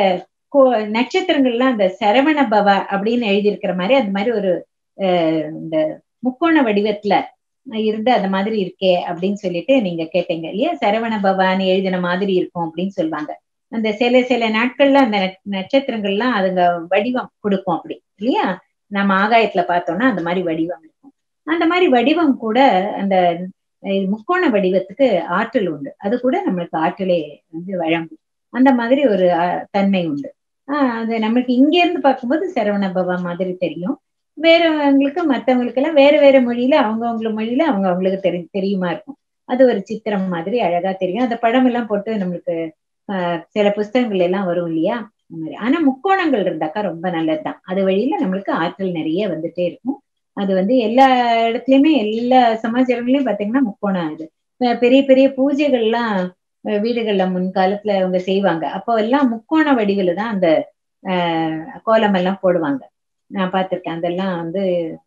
நட்சத்திரங்கள்லாம் அந்த சரவண பவ அப்படின்னு எழுதியிருக்கிற மாதிரி அந்த மாதிரி ஒரு இந்த முக்கோண வடிவத்துல இருந்து அந்த மாதிரி இருக்கே அப்படின்னு சொல்லிட்டு நீங்க கேட்டீங்க இல்லையா சரவண பவான்னு எழுதின மாதிரி இருக்கும் அப்படின்னு சொல்லுவாங்க அந்த சில சில நாட்கள்ல அந்த நட்சத்திரங்கள்லாம் அதுங்க வடிவம் கொடுக்கும் அப்படி இல்லையா நம்ம ஆகாயத்துல பார்த்தோம்னா அந்த மாதிரி வடிவம் இருக்கும் அந்த மாதிரி வடிவம் கூட அந்த முக்கோண வடிவத்துக்கு ஆற்றல் உண்டு அது கூட நம்மளுக்கு ஆற்றலை வந்து வழங்கும் அந்த மாதிரி ஒரு தன்மை உண்டு ஆஹ் அது நம்மளுக்கு இங்க இருந்து பார்க்கும்போது சரவண பவா மாதிரி தெரியும் வேறவங்களுக்கு மற்றவங்களுக்கு எல்லாம் வேற வேற மொழியில அவங்கவுங்கள மொழியில அவங்க அவங்களுக்கு தெரி தெரியுமா இருக்கும் அது ஒரு சித்திரம் மாதிரி அழகா தெரியும் அந்த படம் எல்லாம் போட்டு நம்மளுக்கு ஆஹ் சில புஸ்தகங்கள் எல்லாம் வரும் இல்லையா அந்த மாதிரி ஆனா முக்கோணங்கள் இருந்தாக்கா ரொம்ப நல்லதுதான் அது வழியில நம்மளுக்கு ஆற்றல் நிறைய வந்துட்டே இருக்கும் அது வந்து எல்லா இடத்துலயுமே எல்லா சமாச்சாரங்களையும் பாத்தீங்கன்னா முக்கோணம் இது பெரிய பெரிய பூஜைகள்லாம் வீடுகள்ல முன்காலத்துல அவங்க செய்வாங்க அப்போ எல்லாம் முக்கோண வடிவில தான் அந்த ஆஹ் கோலம் எல்லாம் போடுவாங்க நான் பார்த்திருக்கேன் அதெல்லாம் வந்து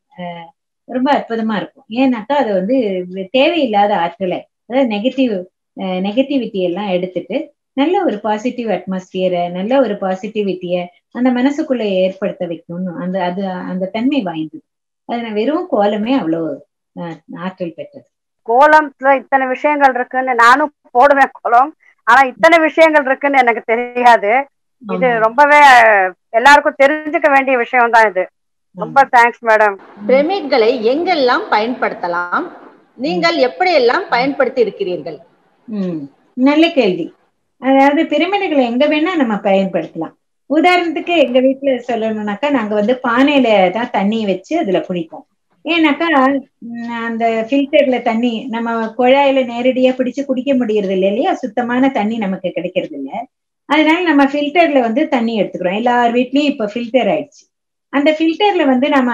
ரொம்ப அற்புதமா இருக்கும் ஏன்னாக்கா அது வந்து தேவையில்லாத ஆற்றலை அதாவது நெகட்டிவ் நெகட்டிவிட்டி எல்லாம் எடுத்துட்டு நல்ல ஒரு பாசிட்டிவ் அட்மாஸ்பியரை நல்ல ஒரு பாசிட்டிவிட்டிய அந்த மனசுக்குள்ள ஏற்படுத்த வைக்கணும்னு அந்த அது அந்த தன்மை வாய்ந்தது அது வெறும் கோலமே அவ்வளவு ஆற்றல் பெற்றது கோலம்ல இத்தனை விஷயங்கள் இருக்குன்னு நானும் போடுவேன் கோலம் ஆனா இத்தனை விஷயங்கள் இருக்குன்னு எனக்கு தெரியாது இது ரொம்பவே எல்லாருக்கும் தெரிஞ்சுக்க வேண்டிய விஷயம் தான் இது ரொம்ப தேங்க்ஸ் மேடம் பிரமிட்களை எங்கெல்லாம் பயன்படுத்தலாம் நீங்கள் எப்படியெல்லாம் பயன்படுத்தி இருக்கிறீர்கள் உம் நல்ல கேள்வி அதாவது பிரமிடுகளை எங்க வேணா நம்ம பயன்படுத்தலாம் உதாரணத்துக்கு எங்க வீட்டுல சொல்லணும்னாக்கா நாங்க வந்து பானையில தான் தண்ணி வச்சு அதுல குடிப்போம் ஏன்னாக்கா அந்த ஃபில்டர்ல தண்ணி நம்ம குழாயில நேரடியா பிடிச்சு குடிக்க முடியறது இல்லை இல்லையா சுத்தமான தண்ணி நமக்கு கிடைக்கிறது இல்லை அதனால நம்ம ஃபில்டர்ல வந்து தண்ணி எடுத்துக்கிறோம் எல்லார் வீட்லயும் இப்ப ஃபில்டர் ஆயிடுச்சு அந்த ஃபில்டர்ல வந்து நம்ம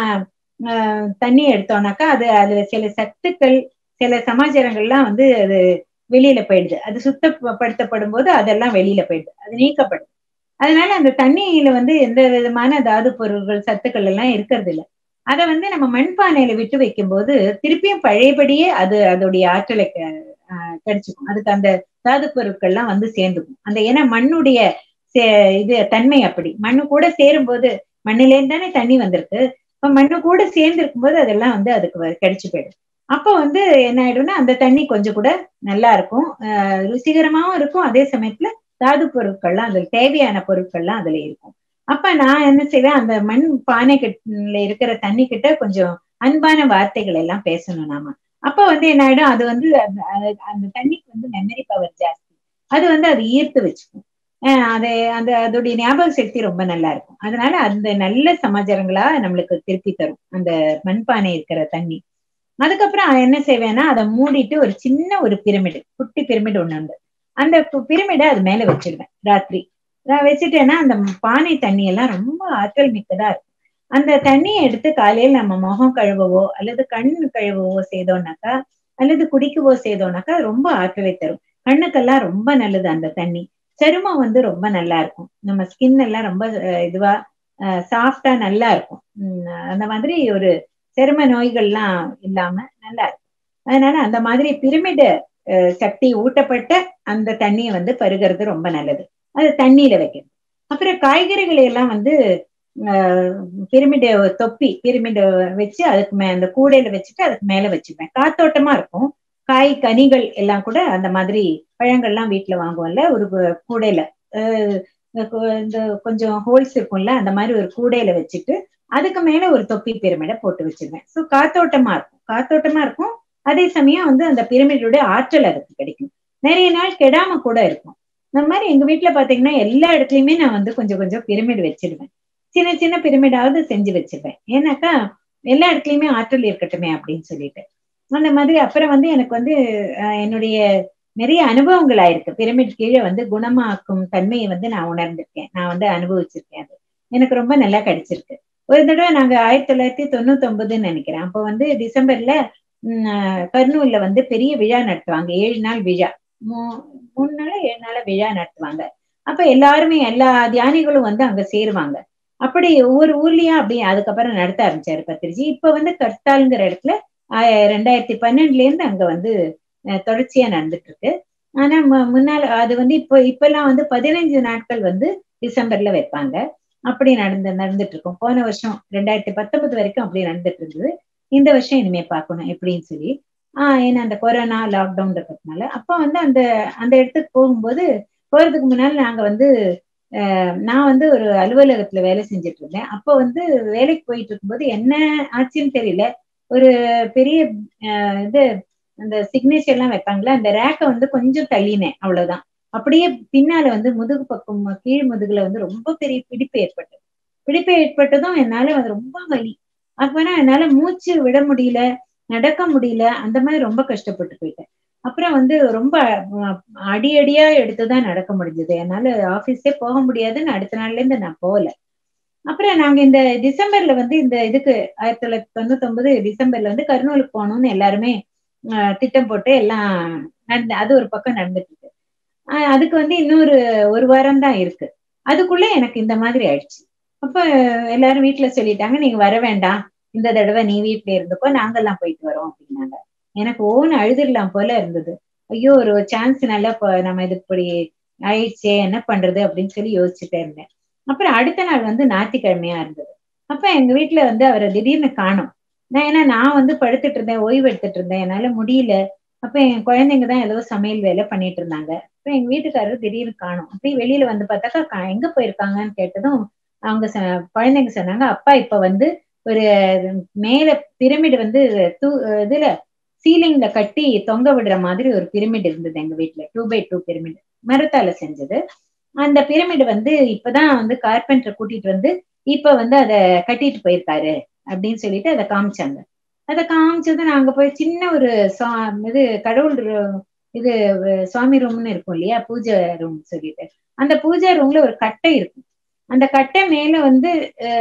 தண்ணி எடுத்தோம்னாக்கா அது அதுல சில சத்துக்கள் சில சமாச்சாரங்கள்லாம் வந்து அது வெளியில போயிடுது அது சுத்தப்படுத்தப்படும் போது அதெல்லாம் வெளியில போயிடுது அது நீக்கப்படுது அதனால அந்த தண்ணியில வந்து எந்த விதமான தாது பொருள்கள் சத்துக்கள் எல்லாம் இருக்கிறது இல்லை அதை வந்து நம்ம மண்பானையில விட்டு வைக்கும் போது திருப்பியும் பழையபடியே அது அதோடைய ஆற்றலை கிடைச்சிக்கும் அதுக்கு அந்த தாது பொருட்கள்லாம் வந்து சேர்ந்துக்கும் அந்த ஏன்னா மண்ணுடைய இது தன்மை அப்படி மண்ணு கூட சேரும் போது மண்ணிலேருந்து தானே தண்ணி வந்திருக்கு இப்ப மண்ணு கூட சேர்ந்து இருக்கும்போது அதெல்லாம் வந்து அதுக்கு கிடைச்சு போயிடும் அப்போ வந்து என்ன ஆயிடும்னா அந்த தண்ணி கொஞ்சம் கூட நல்லா இருக்கும் ருசிகரமாவும் இருக்கும் அதே சமயத்துல தாது பொருட்கள்லாம் அதுல தேவையான பொருட்கள்லாம் அதுல இருக்கும் அப்ப நான் என்ன செய்வேன் அந்த மண் பானை கிட்ட இருக்கிற தண்ணி கிட்ட கொஞ்சம் அன்பான வார்த்தைகள் எல்லாம் பேசணும் நாம அப்ப வந்து என்ன ஆயிடும் அது வந்து அந்த தண்ணிக்கு வந்து மெமரி பவர் ஜாஸ்தி அது வந்து அது ஈர்த்து வச்சுக்கும் அது அந்த அதோடைய ஞாபக சக்தி ரொம்ப நல்லா இருக்கும் அதனால அந்த நல்ல சமாச்சாரங்களா நம்மளுக்கு திருப்பி தரும் அந்த மண்பானை இருக்கிற தண்ணி அதுக்கப்புறம் என்ன செய்வேன்னா அதை மூடிட்டு ஒரு சின்ன ஒரு பிரமிடு குட்டி பிரமிடு ஒண்ணு உண்டு அந்த பிரமிடை அது மேல வச்சிடுவேன் ராத்திரி நான் வச்சுட்டேன்னா அந்த பானை தண்ணி எல்லாம் ரொம்ப ஆற்றல் மிக்கதா இருக்கும் அந்த தண்ணியை எடுத்து காலையில் நம்ம முகம் கழுவவோ அல்லது கண் கழுவவோ செய்தோம்னாக்கா அல்லது குடிக்கவோ செய்தோம்னாக்கா ரொம்ப ஆற்றலை தரும் கண்ணுக்கெல்லாம் ரொம்ப நல்லது அந்த தண்ணி சருமம் வந்து ரொம்ப நல்லா இருக்கும் நம்ம ஸ்கின் எல்லாம் ரொம்ப இதுவா சாஃப்டா நல்லா இருக்கும் அந்த மாதிரி ஒரு சரும நோய்கள்லாம் இல்லாம நல்லா இருக்கும் அதனால அந்த மாதிரி பிரமிடு சக்தி ஊட்டப்பட்ட அந்த தண்ணியை வந்து பருகிறது ரொம்ப நல்லது அது தண்ணியில வைக்கிறது அப்புறம் காய்கறிகளை எல்லாம் வந்து பிரமிடு தொப்பி பிரமிடு வச்சு அதுக்கு மே அந்த கூடையில வச்சுட்டு அதுக்கு மேல வச்சுப்பேன் காத்தோட்டமா இருக்கும் காய் கனிகள் எல்லாம் கூட அந்த மாதிரி பழங்கள்லாம் வீட்டுல வாங்குவோம்ல ஒரு கூடையில இந்த கொஞ்சம் ஹோல்ஸ் இருக்கும்ல அந்த மாதிரி ஒரு கூடையில வச்சுட்டு அதுக்கு மேல ஒரு தொப்பி பிரமிடை போட்டு வச்சிருவேன் ஸோ காத்தோட்டமா இருக்கும் காத்தோட்டமா இருக்கும் அதே சமயம் வந்து அந்த பிரமிடோட ஆற்றல் அதுக்கு கிடைக்கும் நிறைய நாள் கெடாம கூட இருக்கும் இந்த மாதிரி எங்க வீட்டுல பாத்தீங்கன்னா எல்லா இடத்துலயுமே நான் வந்து கொஞ்சம் கொஞ்சம் பிரமிடு வச்சிருவேன் சின்ன சின்ன பிரமிடாவது செஞ்சு வச்சிருவேன் ஏன்னாக்கா எல்லா இடத்துலயுமே ஆற்றல் இருக்கட்டுமே அப்படின்னு சொல்லிட்டு அந்த மாதிரி அப்புறம் வந்து எனக்கு வந்து என்னுடைய நிறைய அனுபவங்கள் ஆயிருக்கு பிரமிட் கீழே வந்து குணமாக்கும் தன்மையை வந்து நான் உணர்ந்திருக்கேன் நான் வந்து அனுபவிச்சிருக்கேன் அது எனக்கு ரொம்ப நல்லா கிடைச்சிருக்கு ஒரு தடவை நாங்க ஆயிரத்தி தொள்ளாயிரத்தி தொண்ணூத்தி ஒன்பதுன்னு நினைக்கிறேன் அப்போ வந்து டிசம்பர்ல கர்னூல்ல வந்து பெரிய விழா நடத்துவாங்க ஏழு நாள் விழா மூணு நாள் ஏழு நாள் விழா நடத்துவாங்க அப்ப எல்லாருமே எல்லா தியானிகளும் வந்து அங்க சேருவாங்க அப்படி ஒவ்வொரு ஊர்லயும் அப்படி அதுக்கப்புறம் நடத்த ஆரம்பிச்சாரு பத்திரிஜி இப்ப வந்து கர்த்தால்ங்கிற இடத்துல ரெண்டாயிரத்தி பன்னெண்டுல இருந்து அங்க வந்து தொடர்ச்சியா நடந்துட்டு இருக்கு ஆனா முன்னால அது வந்து இப்போ இப்பெல்லாம் வந்து பதினைஞ்சு நாட்கள் வந்து டிசம்பர்ல வைப்பாங்க அப்படி நடந்து நடந்துட்டு இருக்கும் போன வருஷம் ரெண்டாயிரத்தி பத்தொன்பது வரைக்கும் அப்படி நடந்துட்டு இருந்தது இந்த வருஷம் இனிமே பார்க்கணும் எப்படின்னு சொல்லி ஆஹ் ஏன்னா அந்த கொரோனா லாக்டவுன் இருக்கிறதுனால அப்ப வந்து அந்த அந்த இடத்துக்கு போகும்போது போறதுக்கு முன்னால நாங்க வந்து நான் வந்து ஒரு அலுவலகத்துல வேலை செஞ்சுட்டு இருந்தேன் அப்போ வந்து வேலைக்கு போயிட்டு இருக்கும்போது என்ன ஆச்சுன்னு தெரியல ஒரு பெரிய இது அந்த சிக்னேச்சர் எல்லாம் வைப்பாங்களா அந்த ரேக்கை வந்து கொஞ்சம் தள்ளினேன் அவ்வளவுதான் அப்படியே பின்னால வந்து முதுகு பக்கம் கீழ் முதுகுல வந்து ரொம்ப பெரிய பிடிப்பு ஏற்பட்டது பிடிப்பு ஏற்பட்டதும் என்னால அது ரொம்ப வலி அப்பனா என்னால மூச்சு விட முடியல நடக்க முடியல அந்த மாதிரி ரொம்ப கஷ்டப்பட்டு போயிட்டேன் அப்புறம் வந்து ரொம்ப அடி அடியா எடுத்துதான் நடக்க முடிஞ்சது என்னால ஆபீஸே போக முடியாதுன்னு அடுத்த நாள்ல இருந்து நான் போகல அப்புறம் நாங்க இந்த டிசம்பர்ல வந்து இந்த இதுக்கு ஆயிரத்தி தொள்ளாயிரத்தி தொண்ணூத்தி ஒன்பது டிசம்பர்ல வந்து கர்னூலுக்கு போகணும்னு எல்லாருமே திட்டம் போட்டு எல்லாம் நடந்து அது ஒரு பக்கம் நடந்துட்டு இருக்கு அதுக்கு வந்து இன்னொரு ஒரு வாரம் தான் இருக்கு அதுக்குள்ள எனக்கு இந்த மாதிரி ஆயிடுச்சு அப்ப எல்லாரும் வீட்டுல சொல்லிட்டாங்க நீங்க வர வேண்டாம் இந்த தடவை நீ வீட்டுல இருந்துக்கோ நாங்கெல்லாம் போயிட்டு வரோம் அப்படின்னாங்க எனக்கு ஓன் அழுதுடலாம் போல இருந்தது ஐயோ ஒரு சான்ஸ் நல்லா நம்ம இது இப்படி ஆயிடுச்சே என்ன பண்றது அப்படின்னு சொல்லி யோசிச்சுட்டே இருந்தேன் அப்புறம் அடுத்த நாள் வந்து ஞாயிற்றுக்கிழமையா இருந்தது அப்ப எங்க வீட்டுல வந்து அவரை திடீர்னு காணும் நான் ஏன்னா நான் வந்து படுத்துட்டு இருந்தேன் ஓய்வு எடுத்துட்டு இருந்தேன் என்னால முடியல அப்ப என் குழந்தைங்க தான் ஏதோ சமையல் வேலை பண்ணிட்டு இருந்தாங்க அப்ப எங்க வீட்டுக்காரர் திடீர்னு காணும் அப்படி வெளியில வந்து பார்த்தாக்கா எங்க போயிருக்காங்கன்னு கேட்டதும் அவங்க குழந்தைங்க சொன்னாங்க அப்பா இப்ப வந்து ஒரு மேல பிரமிடு வந்து தூ இதுல சீலிங்ல கட்டி தொங்க விடுற மாதிரி ஒரு பிரமிட் இருந்தது எங்க வீட்டுல டூ பை டூ பிரமிட் மரத்தால செஞ்சது அந்த பிரமிடு வந்து இப்பதான் வந்து கார்பெண்டர் கூட்டிட்டு வந்து இப்ப வந்து அத கட்டிட்டு போயிருக்காரு அப்படின்னு சொல்லிட்டு அதை காமிச்சாங்க அதை காமிச்சது நாங்க போய் சின்ன ஒரு இது கடவுள் இது சுவாமி ரூம்னு இருக்கும் இல்லையா பூஜை ரூம் சொல்லிட்டு அந்த பூஜை ரூம்ல ஒரு கட்டை இருக்கும் அந்த கட்டை மேல வந்து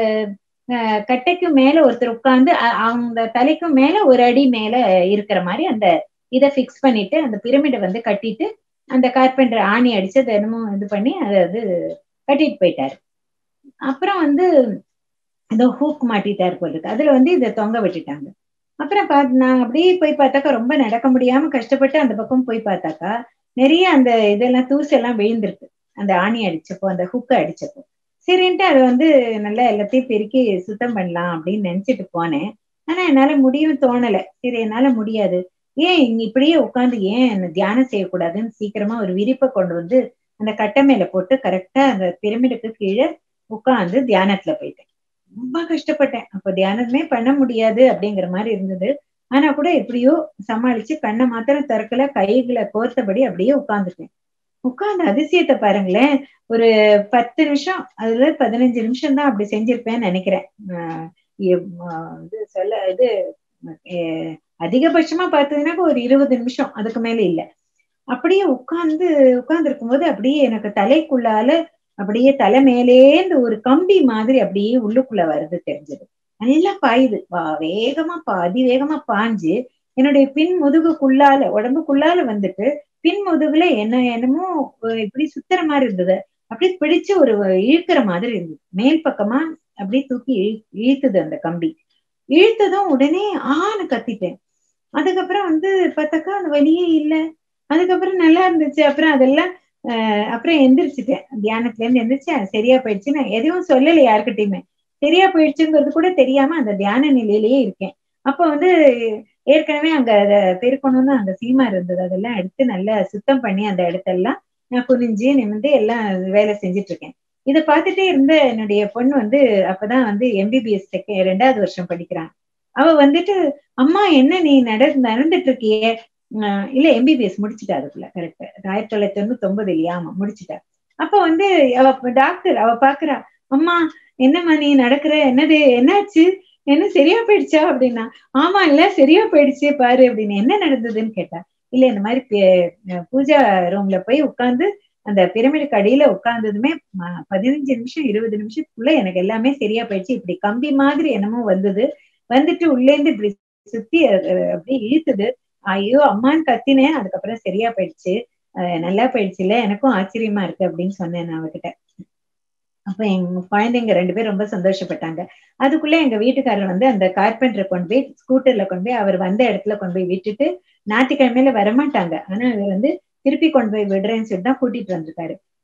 கட்டைக்கு மேல ஒருத்தர் உட்கார்ந்து அவங்க தலைக்கும் மேல ஒரு அடி மேல இருக்கிற மாதிரி அந்த இதை பிக்ஸ் பண்ணிட்டு அந்த பிரமிடை வந்து கட்டிட்டு அந்த கார்பெண்டர் ஆணி அடிச்சு அதை என்னமோ இது பண்ணி அதை அது கட்டிட்டு போயிட்டாரு அப்புறம் வந்து ஏதோ ஹூக் மாட்டிட்டாரு போல இருக்கு அதுல வந்து இதை தொங்க விட்டுட்டாங்க அப்புறம் பார்த்து நான் அப்படியே போய் பார்த்தாக்கா ரொம்ப நடக்க முடியாம கஷ்டப்பட்டு அந்த பக்கம் போய் பார்த்தாக்கா நிறைய அந்த இதெல்லாம் தூசு எல்லாம் விழுந்திருக்கு அந்த ஆணி அடிச்சப்போ அந்த ஹுக்கை அடிச்சப்போ சரின்ட்டு அதை வந்து நல்லா எல்லாத்தையும் பெருக்கி சுத்தம் பண்ணலாம் அப்படின்னு நினைச்சிட்டு போனேன் ஆனா என்னால முடியும் தோணல சரி என்னால முடியாது ஏன் இங்க இப்படியே உட்காந்து ஏன் தியானம் செய்யக்கூடாதுன்னு சீக்கிரமா ஒரு விரிப்பை கொண்டு வந்து அந்த கட்டை மேல போட்டு கரெக்டா அந்த பிரமிடுக்கு கீழே உட்காந்து தியானத்துல போயிட்டேன் ரொம்ப கஷ்டப்பட்டேன் அப்ப தியானமே பண்ண முடியாது அப்படிங்கிற மாதிரி இருந்தது ஆனா கூட எப்படியோ சமாளிச்சு கண்ணை மாத்திரம் திறக்கல கைகளை கோர்த்தபடி அப்படியே உட்காந்துட்டேன் உட்கார்ந்த அதிசயத்தை பாருங்களேன் ஒரு பத்து நிமிஷம் அதுல பதினஞ்சு நிமிஷம் தான் அப்படி செஞ்சிருப்பேன்னு நினைக்கிறேன் இது சொல்ல இது அதிகபட்சமா பார்த்ததுனாக்க ஒரு இருபது நிமிஷம் அதுக்கு மேல இல்ல அப்படியே உட்கார்ந்து உட்கார்ந்து இருக்கும்போது அப்படியே எனக்கு தலைக்குள்ளால அப்படியே தலை மேலேந்து ஒரு கம்பி மாதிரி அப்படியே உள்ளுக்குள்ள வருது தெரிஞ்சது நல்லா பாயுது வா வேகமா பா அதிவேகமா பாஞ்சு என்னுடைய பின் முதுகுக்குள்ளால உடம்புக்குள்ளால வந்துட்டு பின் முதுகுல என்ன என்னமோ இப்படி சுத்துற மாதிரி இருந்தது அப்படியே பிடிச்சு ஒரு இழுக்கிற மாதிரி இருந்தது மேல் பக்கமா அப்படியே தூக்கி இழுத்துது அந்த கம்பி இழுத்ததும் உடனே ஆன்னு கத்திட்டேன் அதுக்கப்புறம் வந்து பார்த்தாக்கா அந்த வழியே இல்லை அதுக்கப்புறம் நல்லா இருந்துச்சு அப்புறம் அதெல்லாம் அப்புறம் எந்திரிச்சிட்டேன் தியானத்துல இருந்து எந்திரிச்சேன் சரியா போயிடுச்சு நான் எதுவும் சொல்லலை யாருக்கிட்டையுமே சரியா போயிடுச்சுங்கிறது கூட தெரியாம அந்த தியான நிலையிலேயே இருக்கேன் அப்ப வந்து ஏற்கனவே அங்க அதை பெருக்கணும்னு அங்க சீமா இருந்தது அதெல்லாம் எடுத்து நல்லா சுத்தம் பண்ணி அந்த இடத்தெல்லாம் நான் குனிஞ்சு நிமிந்து எல்லாம் வேலை செஞ்சுட்டு இருக்கேன் இதை பார்த்துட்டே இருந்த என்னுடைய பொண்ணு வந்து அப்பதான் வந்து எம்பிபிஎஸ் ரெண்டாவது வருஷம் படிக்கிறான் அவ வந்துட்டு அம்மா என்ன நீ நட நடந்துட்டு இருக்கியே இல்ல எம்பிபிஎஸ் முடிச்சுட்டா அதுக்குள்ள கரெக்ட் ஆயிரத்தி தொள்ளாயிரத்தி தொண்ணூத்தி ஒன்பது இல்லையா ஆமா முடிச்சுட்டா அப்ப வந்து அவ டாக்டர் அவ பாக்குறா அம்மா என்னம்மா நீ நடக்கிற என்னது என்னாச்சு என்ன சரியா போயிடுச்சா அப்படின்னா ஆமா இல்ல சரியா போயிடுச்சு பாரு அப்படின்னு என்ன நடந்ததுன்னு கேட்டா இல்ல இந்த மாதிரி பூஜா ரூம்ல போய் உட்கார்ந்து அந்த பிரமிடுக்கு அடியில உட்கார்ந்ததுமே பதினஞ்சு நிமிஷம் இருபது நிமிஷத்துக்குள்ள எனக்கு எல்லாமே சரியா போயிடுச்சு இப்படி கம்பி மாதிரி என்னமோ வந்தது வந்துட்டு உள்ளேந்து இப்படி சுத்தி அப்படியே இழுத்துது ஐயோ அம்மான்னு கத்தினேன் அதுக்கப்புறம் சரியா போயிடுச்சு நல்லா போயிடுச்சு இல்ல எனக்கும் ஆச்சரியமா இருக்கு அப்படின்னு சொன்னேன் நான் அவகிட்ட அப்ப எங்க குழந்தைங்க ரெண்டு பேரும் ரொம்ப சந்தோஷப்பட்டாங்க அதுக்குள்ள எங்க வீட்டுக்காரர் வந்து அந்த கார்பெண்டரை கொண்டு போய் ஸ்கூட்டர்ல கொண்டு போய் அவர் வந்த இடத்துல கொண்டு போய் விட்டுட்டு ஞாயிற்றுக்கிழமையில வரமாட்டாங்க ஆனா அவர் வந்து திருப்பி கொண்டு போய் விடுறேன்னு சொல்லிட்டு தான் கூட்டிட்டு வந்திருக்காரு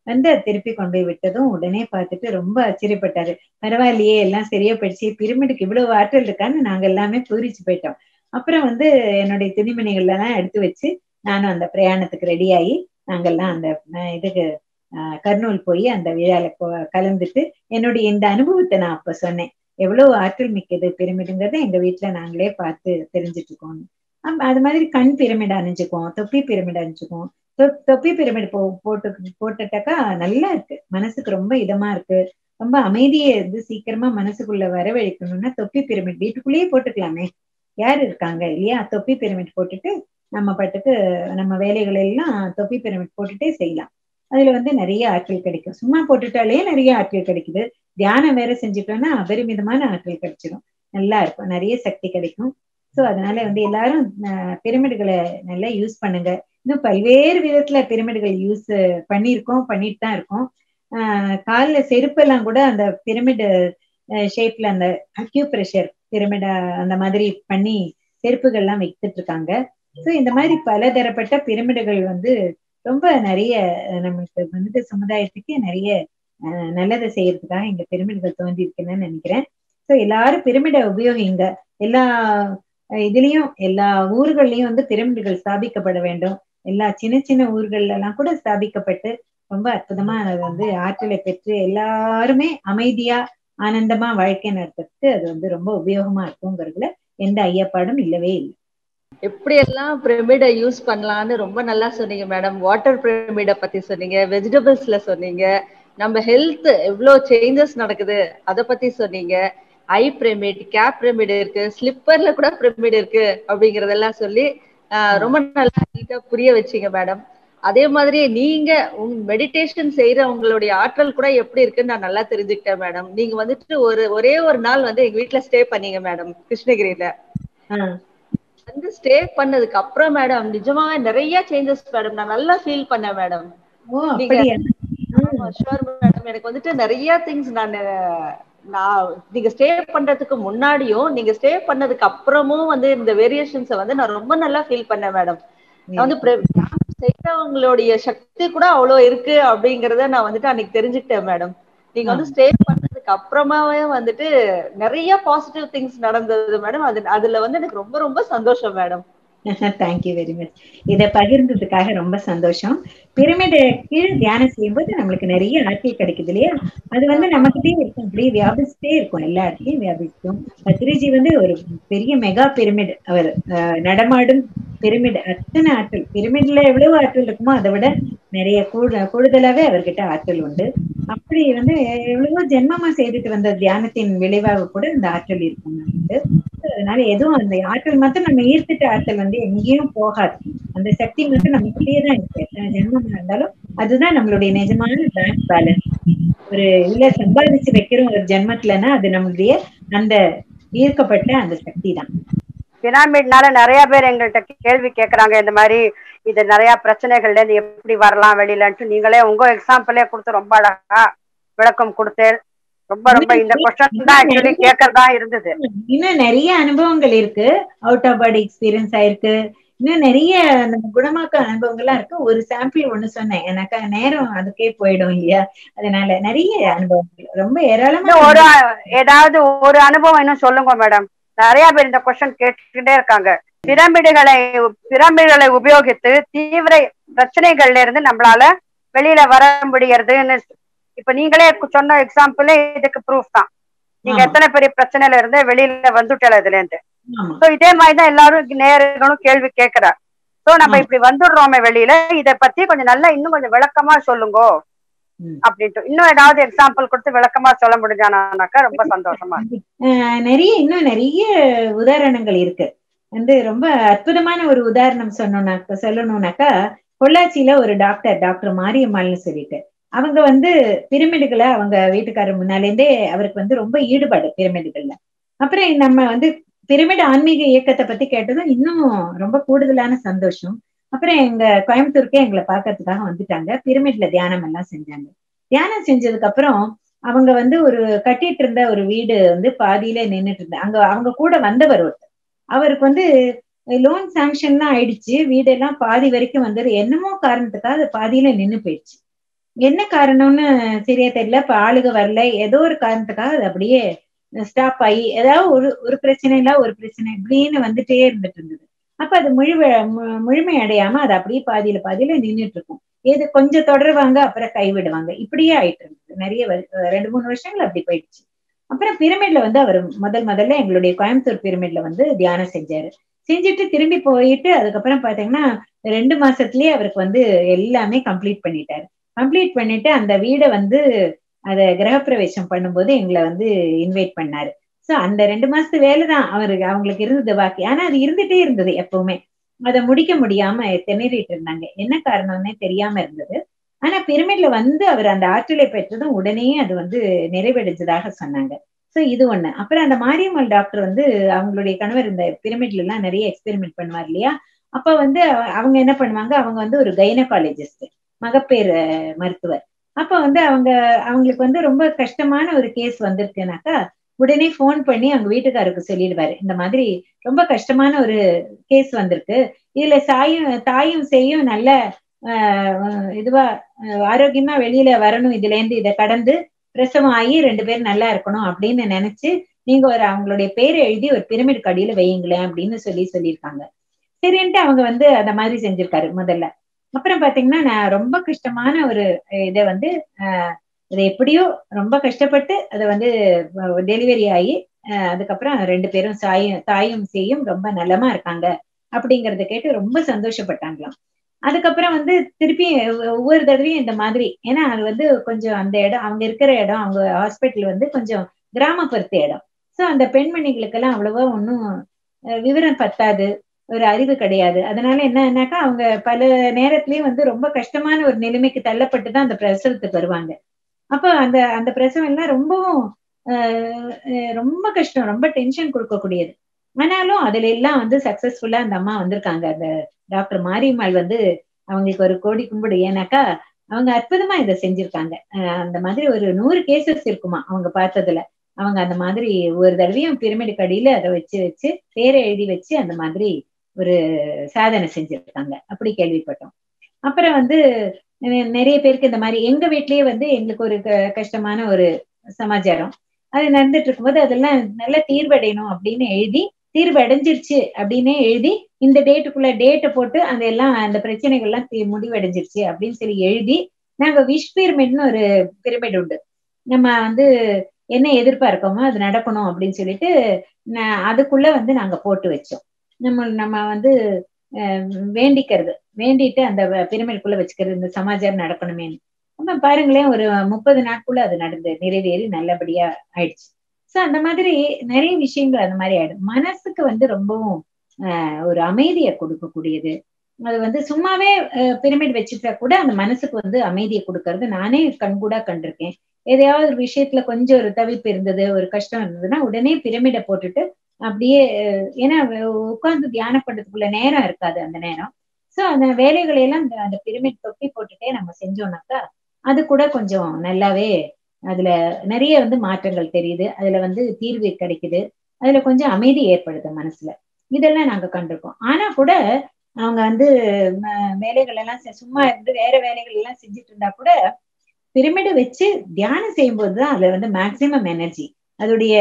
வந்து திருப்பி கொண்டு போய் விட்டதும் உடனே பார்த்துட்டு ரொம்ப ஆச்சரியப்பட்டாரு பரவாயில்லையே எல்லாம் சரியா படிச்சு பிரமிடுக்கு இவ்வளவு ஆற்றல் இருக்கான்னு நாங்க எல்லாமே பூரிச்சு போயிட்டோம் அப்புறம் வந்து என்னுடைய துணிமணிகள் எல்லாம் எடுத்து வச்சு நானும் அந்த பிரயாணத்துக்கு ரெடி ஆகி நாங்கெல்லாம் அந்த இதுக்கு கர்னூல் போய் அந்த விழால கலந்துட்டு என்னுடைய இந்த அனுபவத்தை நான் அப்ப சொன்னேன் எவ்வளவு ஆற்றல் மிக்கது பிரமிடுங்கிறத எங்க வீட்டுல நாங்களே பார்த்து தெரிஞ்சுட்டு இருக்கோம் அது மாதிரி கண் பிரமிட் அணிஞ்சுக்குவோம் தொப்பி பிரமிட் அணிஞ்சுக்குவோம் தொப்பி பிரமிட் போ போட்டு போட்டுட்டாக்கா நல்லா இருக்கு மனசுக்கு ரொம்ப இதமா இருக்கு ரொம்ப அமைதியை வந்து சீக்கிரமா மனசுக்குள்ள வரவழைக்கணும்னா தொப்பி பிரமிட் வீட்டுக்குள்ளேயே போட்டுக்கலாமே யார் இருக்காங்க இல்லையா தொப்பி பிரமிட் போட்டுட்டு நம்ம பாட்டுக்கு நம்ம வேலைகள் எல்லாம் தொப்பி பிரமிட் போட்டுட்டே செய்யலாம் அதுல வந்து நிறைய ஆற்றல் கிடைக்கும் சும்மா போட்டுட்டாலே நிறைய ஆற்றல் கிடைக்குது தியானம் வேற செஞ்சுட்டோம்னா அபரிமிதமான ஆற்றல் கிடைச்சிடும் நல்லா இருக்கும் நிறைய சக்தி கிடைக்கும் ஸோ அதனால வந்து எல்லாரும் பிரமிடுகளை நல்லா யூஸ் பண்ணுங்க இன்னும் பல்வேறு விதத்துல பிரமிடுகள் யூஸ் பண்ணியிருக்கோம் பண்ணிட்டு தான் இருக்கோம் ஆஹ் காலில் செருப்பெல்லாம் கூட அந்த பிரமிடு ஷேப்ல அந்த அக்யூ ப்ரெஷர் பிரமிட அந்த மாதிரி பண்ணி செருப்புகள்லாம் வைத்துட்டு இருக்காங்க ஸோ இந்த மாதிரி பலதரப்பட்ட பிரமிடுகள் வந்து ரொம்ப நிறைய நமக்கு வந்து சமுதாயத்துக்கு நிறைய நல்லதை செய்யறதுக்காக இங்க பிரமிடுகள் தோன்றி இருக்குன்னு நினைக்கிறேன் ஸோ எல்லாரும் பிரமிடை உபயோகிங்க எல்லா இதுலயும் எல்லா ஊர்கள்லயும் வந்து பிரமிடுகள் ஸ்தாபிக்கப்பட வேண்டும் எல்லா சின்ன சின்ன ஊர்கள்ல எல்லாம் கூட ஸ்தாபிக்கப்பட்டு ரொம்ப அற்புதமா அது வந்து ஆற்றலை பெற்று எல்லாருமே அமைதியா ஆனந்தமா வாழ்க்கை நடத்துறதுக்கு அது வந்து ரொம்ப உபயோகமா இருக்குங்கிறதுல எந்த ஐயப்பாடும் இல்லவே இல்லை எப்படி எல்லாம் பிரமிடை யூஸ் பண்ணலாம்னு ரொம்ப நல்லா சொன்னீங்க மேடம் வாட்டர் பிரமிடை பத்தி சொன்னீங்க வெஜிடபிள்ஸ்ல சொன்னீங்க நம்ம ஹெல்த் எவ்வளவு சேஞ்சஸ் நடக்குது அதை பத்தி சொன்னீங்க ஐ பிரமிட் கேப் பிரமிட் இருக்கு ஸ்லிப்பர்ல கூட பிரமிட் இருக்கு அப்படிங்கறதெல்லாம் சொல்லி ரொம்ப நல்லா நீட்டா புரிய வச்சீங்க மேடம் அதே மாதிரி நீங்க உங்க மெடிடேஷன் செய்யற உங்களுடைய ஆற்றல் கூட எப்படி இருக்குன்னு நான் நல்லா தெரிஞ்சுக்கிட்டேன் மேடம் நீங்க வந்துட்டு ஒரு ஒரே ஒரு நாள் வந்து எங்க வீட்டுல ஸ்டே பண்ணீங்க மேடம் கிருஷ்ணகிரியில வந்து ஸ்டே பண்ணதுக்கு அப்புறம் மேடம் நிஜமாவே நிறைய சேஞ்சஸ் மேடம் நான் நல்லா ஃபீல் பண்ணேன் மேடம் ஷுவர் மேடம் எனக்கு வந்துட்டு நிறைய திங்ஸ் நான் நான் நீங்க ஸ்டே பண்றதுக்கு முன்னாடியும் நீங்க ஸ்டே பண்ணதுக்கு அப்புறமும் வந்து இந்த வேரியேஷன்ஸை வந்து நான் ரொம்ப நல்லா ஃபீல் பண்ணேன் மேடம் நான் வந்து செய்யறவங்களுடைய சக்தி கூட அவ்வளவு இருக்கு அப்படிங்கறத நான் வந்துட்டு அன்னைக்கு தெரிஞ்சுக்கிட்டேன் மேடம் நீங்க வந்து ஸ்டே பண்ணதுக்கு அப்புறமாவே வந்துட்டு நிறைய பாசிட்டிவ் திங்ஸ் நடந்தது மேடம் அது அதுல வந்து எனக்கு ரொம்ப ரொம்ப சந்தோஷம் மேடம் தேங்க்யூ வெரி மச் இதை பகிர்ந்ததுக்காக ரொம்ப சந்தோஷம் பிரமிட கீழ் தியானம் செய்யும்போது நம்மளுக்கு நிறைய ஆற்றல் கிடைக்குது இல்லையா அது வந்து நமக்கிட்டே இருக்கும் அப்படியே வியாபிச்சுட்டே இருக்கும் எல்லா இடத்துலயும் வியாபிக்கும் பத்ரிஜி வந்து ஒரு பெரிய மெகா பிரமிட் அவர் நடமாடும் பிரமிட் அத்தனை ஆற்றல் பிரமிட்ல எவ்வளவு ஆற்றல் இருக்குமோ அதை விட நிறைய கூட கூடுதலாவே அவர்கிட்ட ஆற்றல் உண்டு அப்படி வந்து எவ்வளவோ ஜென்மமா செய்துட்டு வந்த தியானத்தின் விளைவாக கூட இந்த ஆற்றல் இருக்கும் நமக்கு அதனால எதுவும் அந்த ஆற்றல் மட்டும் நம்ம ஈர்த்துட்ட ஆற்றல் வந்து எங்கேயும் போகாது அந்த சக்தி மட்டும் நமக்குள்ளேயே தான் இருக்கு எத்தனை ஜென்மமா இருந்தாலும் அதுதான் நம்மளுடைய நிஜமான பேங்க் பேலன்ஸ் ஒரு இல்ல சம்பாதிச்சு வைக்கிறோம் ஒரு ஜென்மத்துலன்னா அது நம்மளுடைய அந்த ஈர்க்கப்பட்ட அந்த சக்தி தான் பிராமிட்னால நிறைய பேர் எங்கள்கிட்ட கேள்வி கேட்கறாங்க இந்த மாதிரி இது நிறைய பிரச்சனைகள்ல இருந்து எப்படி வரலாம் வெளியிலன்ட்டு நீங்களே உங்க எக்ஸாம்பிளே கொடுத்து ரொம்ப அழகா விளக்கம் கொடுத்து ரொம்ப ரொம்ப இந்த கொஸ்டின் தான் ஆக்சுவலி கேட்கறதா இருந்தது இன்னும் நிறைய அனுபவங்கள் இருக்கு அவுட் ஆஃப் பாடி எக்ஸ்பீரியன்ஸ் ஆயிருக்கு இன்னும் நிறைய நம்ம குணமாக்க அனுபவங்கள்லாம் இருக்கு ஒரு சாம்பிள் ஒண்ணு சொன்னேன் எனக்கு நேரம் அதுக்கே போயிடும் இல்லையா அதனால நிறைய அனுபவங்கள் ரொம்ப ஏராளமா ஒரு ஏதாவது ஒரு அனுபவம் இன்னும் சொல்லுங்க மேடம் நிறைய பேர் இந்த கொஸ்டின் கேட்டுக்கிட்டே இருக்காங்க பிரமிடுகளை பிரமிடுகளை உபயோகித்து தீவிர பிரச்சனைகள்ல இருந்து நம்மளால வெளியில வர முடியறதுன்னு இப்ப நீங்களே சொன்ன எக்ஸாம்பிள் இதுக்கு ப்ரூஃப் தான் நீங்க எத்தனை பெரிய பிரச்சனையில இருந்து வெளியில வந்துட்டல இதுல இருந்து சோ இதே மாதிரிதான் எல்லாரும் நேர்களும் கேள்வி கேட்கிறா சோ நம்ம இப்படி வந்துடுறோமே வெளியில இத பத்தி கொஞ்சம் நல்லா இன்னும் கொஞ்சம் விளக்கமா சொல்லுங்க அப்படின்ட்டு இன்னும் ஏதாவது எக்ஸாம்பிள் கொடுத்து விளக்கமா சொல்ல முடிஞ்சானாக்கா ரொம்ப சந்தோஷமா நிறைய இன்னும் நிறைய உதாரணங்கள் இருக்கு வந்து ரொம்ப அற்புதமான ஒரு உதாரணம் சொன்னோம்னாக்க சொல்லணும்னாக்கா பொள்ளாச்சியில ஒரு டாக்டர் டாக்டர் மாரியம்மாள்னு சொல்லிட்டு அவங்க வந்து பிரமிடுகளை அவங்க வீட்டுக்காரர் முன்னாலேருந்தே அவருக்கு வந்து ரொம்ப ஈடுபாடு பிரமிடுகள்ல அப்புறம் நம்ம வந்து பிரமிடு ஆன்மீக இயக்கத்தை பத்தி கேட்டதும் இன்னும் ரொம்ப கூடுதலான சந்தோஷம் அப்புறம் எங்க கோயம்புத்தூருக்கே எங்களை பாக்கிறதுக்காக வந்துட்டாங்க பிரமிட்ல தியானம் எல்லாம் செஞ்சாங்க தியானம் செஞ்சதுக்கு அப்புறம் அவங்க வந்து ஒரு கட்டிட்டு இருந்த ஒரு வீடு வந்து பாதியில நின்றுட்டு இருந்த அங்க அவங்க கூட வந்தவர் ஒருத்தர் அவருக்கு வந்து லோன் சாங்ஷன்லாம் ஆயிடுச்சு வீடெல்லாம் பாதி வரைக்கும் வந்தது என்னமோ காரணத்துக்காக அது பாதியில நின்னு போயிடுச்சு என்ன காரணம்னு சரியா தெரியல இப்ப ஆளுக வரல ஏதோ ஒரு காரணத்துக்காக அது அப்படியே ஸ்டாப் ஆகி ஏதாவது ஒரு ஒரு பிரச்சனை இல்ல ஒரு பிரச்சனை இப்படின்னு வந்துட்டே இருந்துட்டு இருந்தது அப்ப அது முழுவ மு- முழுமை அடையாம அது அப்படியே பாதியில பாதியில நின்னுட்டு இருக்கும் இது கொஞ்சம் தொடருவாங்க அப்புறம் கைவிடுவாங்க இப்படியே ஆயிட்டு இருந்தது நிறைய வரு- ரெண்டு மூணு வருஷங்கள் அப்படி போயிடுச்சு அப்புறம் பிரமிட்ல வந்து அவர் முதல் முதல்ல எங்களுடைய கோயம்புத்தூர் பிரமிட்ல வந்து தியானம் செஞ்சாரு செஞ்சுட்டு திரும்பி போயிட்டு அதுக்கப்புறம் பாத்தீங்கன்னா ரெண்டு மாசத்துலயே அவருக்கு வந்து எல்லாமே கம்ப்ளீட் பண்ணிட்டாரு கம்ப்ளீட் பண்ணிட்டு அந்த வீடை வந்து அத கிரகப்பிரவேசம் பண்ணும்போது எங்களை வந்து இன்வைட் பண்ணாரு சோ அந்த ரெண்டு மாசத்து வேலை தான் அவருக்கு அவங்களுக்கு இருந்தது பாக்கி ஆனா அது இருந்துட்டே இருந்தது எப்பவுமே அதை முடிக்க முடியாம திணறிட்டு இருந்தாங்க என்ன காரணம்னே தெரியாம இருந்தது ஆனா பிரமிட்ல வந்து அவர் அந்த ஆற்றலை பெற்றதும் உடனே அது வந்து நிறைவடைஞ்சதாக சொன்னாங்க சோ இது ஒண்ணு அப்புறம் அந்த மாரியம்மாள் டாக்டர் வந்து அவங்களுடைய கணவர் இந்த பிரமிட்ல எல்லாம் நிறைய எக்ஸ்பெரிமெண்ட் பண்ணுவார் இல்லையா அப்ப வந்து அவ- அவங்க என்ன பண்ணுவாங்க அவங்க வந்து ஒரு கைனகாலஜிஸ்ட் மகப்பேறு அஹ், மருத்துவர் அப்ப வந்து அவங்க அவங்களுக்கு வந்து ரொம்ப கஷ்டமான ஒரு கேஸ் வந்திருக்குனாக்கா உடனே ஃபோன் பண்ணி அவங்க வீட்டுக்காருக்கு சொல்லிடுவாரு இந்த மாதிரி ரொம்ப கஷ்டமான ஒரு கேஸ் வந்திருக்கு இதுல சாயும் தாயும் செய்யும் நல்ல ஆஹ், இதுவா ஆஹ், ஆரோக்கியமா வெளியில வரணும் இதுல இருந்து இதை கடந்து பிரசவம் ஆகி ரெண்டு பேரும் நல்லா இருக்கணும் அப்படின்னு நினைச்சு நீங்க ஒரு அவங்களுடைய பேரை எழுதி ஒரு பிரமிட் கடியில வையுங்களேன் அப்படின்னு சொல்லி சொல்லியிருக்காங்க சரின்ட்டு அவங்க வந்து அந்த மாதிரி செஞ்சிருக்காரு முதல்ல அப்புறம் பாத்தீங்கன்னா நான் ரொம்ப கஷ்டமான ஒரு இதை வந்து ஆஹ், இதை எப்படியோ ரொம்ப கஷ்டப்பட்டு அதை வந்து டெலிவரி ஆகி ஆஹ், அதுக்கப்புறம் ரெண்டு பேரும் சாயும் தாயும் செய்யும் ரொம்ப நலமா இருக்காங்க அப்படிங்கறத கேட்டு ரொம்ப சந்தோஷப்பட்டாங்களாம் அதுக்கப்புறம் வந்து திருப்பி ஒவ்வொரு தடவையும் இந்த மாதிரி ஏன்னா அது வந்து கொஞ்சம் அந்த இடம் அவங்க இருக்கிற இடம் அவங்க ஹாஸ்பிட்டல் வந்து கொஞ்சம் கிராமப்புறத்து இடம் சோ அந்த பெண்மணிகளுக்கெல்லாம் அவ்வளவா ஒன்றும் விவரம் பத்தாது ஒரு அறிவு கிடையாது அதனால என்னன்னாக்கா அவங்க பல நேரத்திலயும் வந்து ரொம்ப கஷ்டமான ஒரு நிலைமைக்கு தள்ளப்பட்டு தான் அந்த பிரசவத்துக்கு வருவாங்க அப்ப அந்த அந்த பிரசவம் எல்லாம் ரொம்பவும் ஆஹ் அஹ் ரொம்ப கஷ்டம் ரொம்ப டென்ஷன் கொடுக்கக்கூடியது ஆனாலும் அதுல எல்லாம் வந்து சக்சஸ்ஃபுல்லா அந்த அம்மா வந்திருக்காங்க அந்த டாக்டர் மாரியம்மாள் வந்து அவங்களுக்கு ஒரு கோடி கும்பிடு ஏன்னாக்கா அவங்க அற்புதமா இதை செஞ்சிருக்காங்க ஆஹ் அந்த மாதிரி ஒரு நூறு கேசஸ் இருக்குமா அவங்க பார்த்ததுல அவங்க அந்த மாதிரி ஒரு தடவையும் பிரமிடு கடியில அதை வச்சு வச்சு பேரை எழுதி வச்சு அந்த மாதிரி ஒரு சாதனை செஞ்சிருக்காங்க அப்படி கேள்விப்பட்டோம் அப்புறம் வந்து நெ- நிறைய பேருக்கு இந்த மாதிரி எங்க வீட்லயே வந்து எங்களுக்கு ஒரு க- கஷ்டமான ஒரு சமாச்சாரம் அது நடந்துட்டு இருக்கும்போது அதெல்லாம் நல்ல தீர்வடையணும் அப்படின்னு எழுதி தீர்வு அடைஞ்சிருச்சு அப்படின்னே எழுதி இந்த டேட்டுக்குள்ள டேட்டை போட்டு அந்த எல்லாம் அந்த பிரச்சனைகள்லாம் தீ- முடிவடைஞ்சிருச்சு அப்படின்னு சொல்லி எழுதி நாங்க விஷ் பிரமிட்னு ஒரு பிரமிட் உண்டு நம்ம வந்து என்ன எதிர்பார்க்கோமோ அது நடக்கணும் அப்படின்னு சொல்லிட்டு ந- அதுக்குள்ள வந்து நாங்க போட்டு வச்சோம் நம்ம நம்ம வந்து அஹ், வேண்டிக்கிறது வேண்டிட்டு அந்த பிரமிடுக்குள்ள வச்சுக்கிறது இந்த சமாச்சாரம் நடக்கணுமேன்னு அப்ப பாருங்களேன் ஒரு முப்பது நாட்குள்ள அது நடந்து நிறைவேறி நல்லபடியா ஆயிடுச்சு சோ அந்த மாதிரி நிறைய விஷயங்கள் அந்த மாதிரி ஆயிடும் மனசுக்கு வந்து ரொம்பவும் ஆஹ் ஒரு அமைதியை கொடுக்கக்கூடியது அது வந்து சும்மாவே பிரமிட் வச்சுட்டா கூட அந்த மனசுக்கு வந்து அமைதியை கொடுக்கறது நானே கண்கூடா கண்டிருக்கேன் எதையாவது ஒரு விஷயத்துல கொஞ்சம் ஒரு தவிப்பு இருந்தது ஒரு கஷ்டம் இருந்ததுன்னா உடனே பிரமிடை போட்டுட்டு அப்படியே அஹ், ஏன்னா உட்கார்ந்து தியானம் பண்றதுக்குள்ள நேரம் இருக்காது அந்த நேரம் சோ அந்த வேலைகளை எல்லாம் அந்த அந்த பிரமிட் தொப்பி போட்டுட்டே நம்ம செஞ்சோம்னாக்கா அது கூட கொஞ்சம் நல்லாவே அதுல நிறைய வந்து மாற்றங்கள் தெரியுது அதுல வந்து தீர்வு கிடைக்குது அதுல கொஞ்சம் அமைதி ஏற்படுது மனசுல இதெல்லாம் நாங்க கண்டிருக்கோம் ஆனா கூட அவங்க வந்து ம- வேலைகள் எல்லாம் செ- சும்மா இருந்து வேற வேலைகள் எல்லாம் செஞ்சுட்டு இருந்தா கூட பிரமிடு வச்சு தியானம் செய்யும்போது தான் அதுல வந்து மேக்சிமம் எனர்ஜி அதோடைய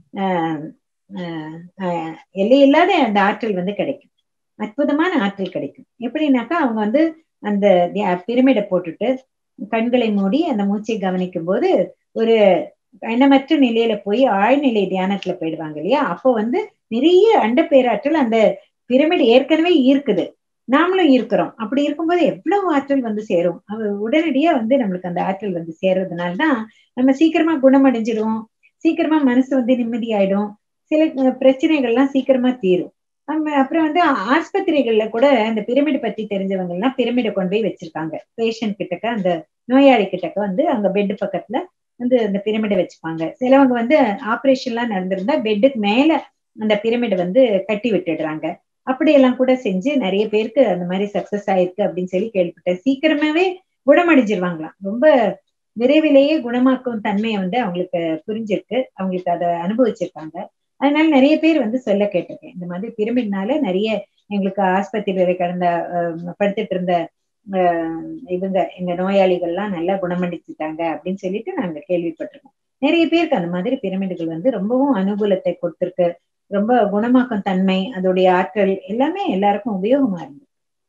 ஆஹ் ஆஹ் ஆஹ் எல்லையில்லாத அந்த ஆற்றல் வந்து கிடைக்கும் அற்புதமான ஆற்றல் கிடைக்கும் எப்படின்னாக்கா அவங்க வந்து அந்த பிரமிடை போட்டுட்டு கண்களை மூடி அந்த மூச்சை கவனிக்கும் போது ஒரு எண்ணமற்ற நிலையில போய் ஆழ்நிலை தியானத்துல போயிடுவாங்க இல்லையா அப்போ வந்து நிறைய அண்ட பேராற்றல் அந்த பிரமிடு ஏற்கனவே ஈர்க்குது நாமளும் இருக்கிறோம் அப்படி இருக்கும்போது எவ்வளவு ஆற்றல் வந்து சேரும் அது உடனடியா வந்து நம்மளுக்கு அந்த ஆற்றல் வந்து சேர்றதுனால தான் நம்ம சீக்கிரமா குணமடைஞ்சிடும் சீக்கிரமா மனசு வந்து நிம்மதியாயிடும் சில அஹ், பிரச்சனைகள்லாம் சீக்கிரமா தீரும் நம்ம அப்புறம் வந்து ஆஸ்பத்திரிகள்ல கூட இந்த பிரமிடு பத்தி தெரிஞ்சவங்க எல்லாம் பிரமிடை கொண்டு போய் வச்சிருக்காங்க பேஷண்ட் கிட்டக்க அந்த நோயாளி கிட்டக்க வந்து அங்க பெட் பக்கத்துல வந்து அந்த பிரமிடை வச்சுப்பாங்க சிலவங்க வந்து ஆபரேஷன் எல்லாம் நடந்திருந்தா பெட்டுக்கு மேல அந்த பிரமிடை வந்து கட்டி விட்டுடுறாங்க அப்படியெல்லாம் கூட செஞ்சு நிறைய பேருக்கு அந்த மாதிரி சக்சஸ் ஆயிருக்கு அப்படின்னு சொல்லி கேள்விப்பட்டேன் சீக்கிரமாவே குணமடைஞ்சிருவாங்களாம் ரொம்ப விரைவிலேயே குணமாக்கும் தன்மையை வந்து அவங்களுக்கு புரிஞ்சிருக்கு அவங்களுக்கு அதை அனுபவிச்சிருக்காங்க அதனால நிறைய பேர் வந்து சொல்ல கேட்டிருக்கேன் இந்த மாதிரி பிரமிட்னால நிறைய எங்களுக்கு ஆஸ்பத்திரியில கடந்த அஹ், படுத்துட்டு இருந்த ஆஹ் இவங்க எங்க நோயாளிகள்லாம் நல்லா குணமடைச்சிட்டாங்க அப்படின்னு சொல்லிட்டு நாங்க கேள்விப்பட்டிருக்கோம் நிறைய பேருக்கு அந்த மாதிரி பிரமிடுகள் வந்து ரொம்பவும் அனுகூலத்தை கொடுத்திருக்கு ரொம்ப குணமாக்கும் தன்மை அதோடைய ஆற்றல் எல்லாமே எல்லாருக்கும் உபயோகமா இருந்து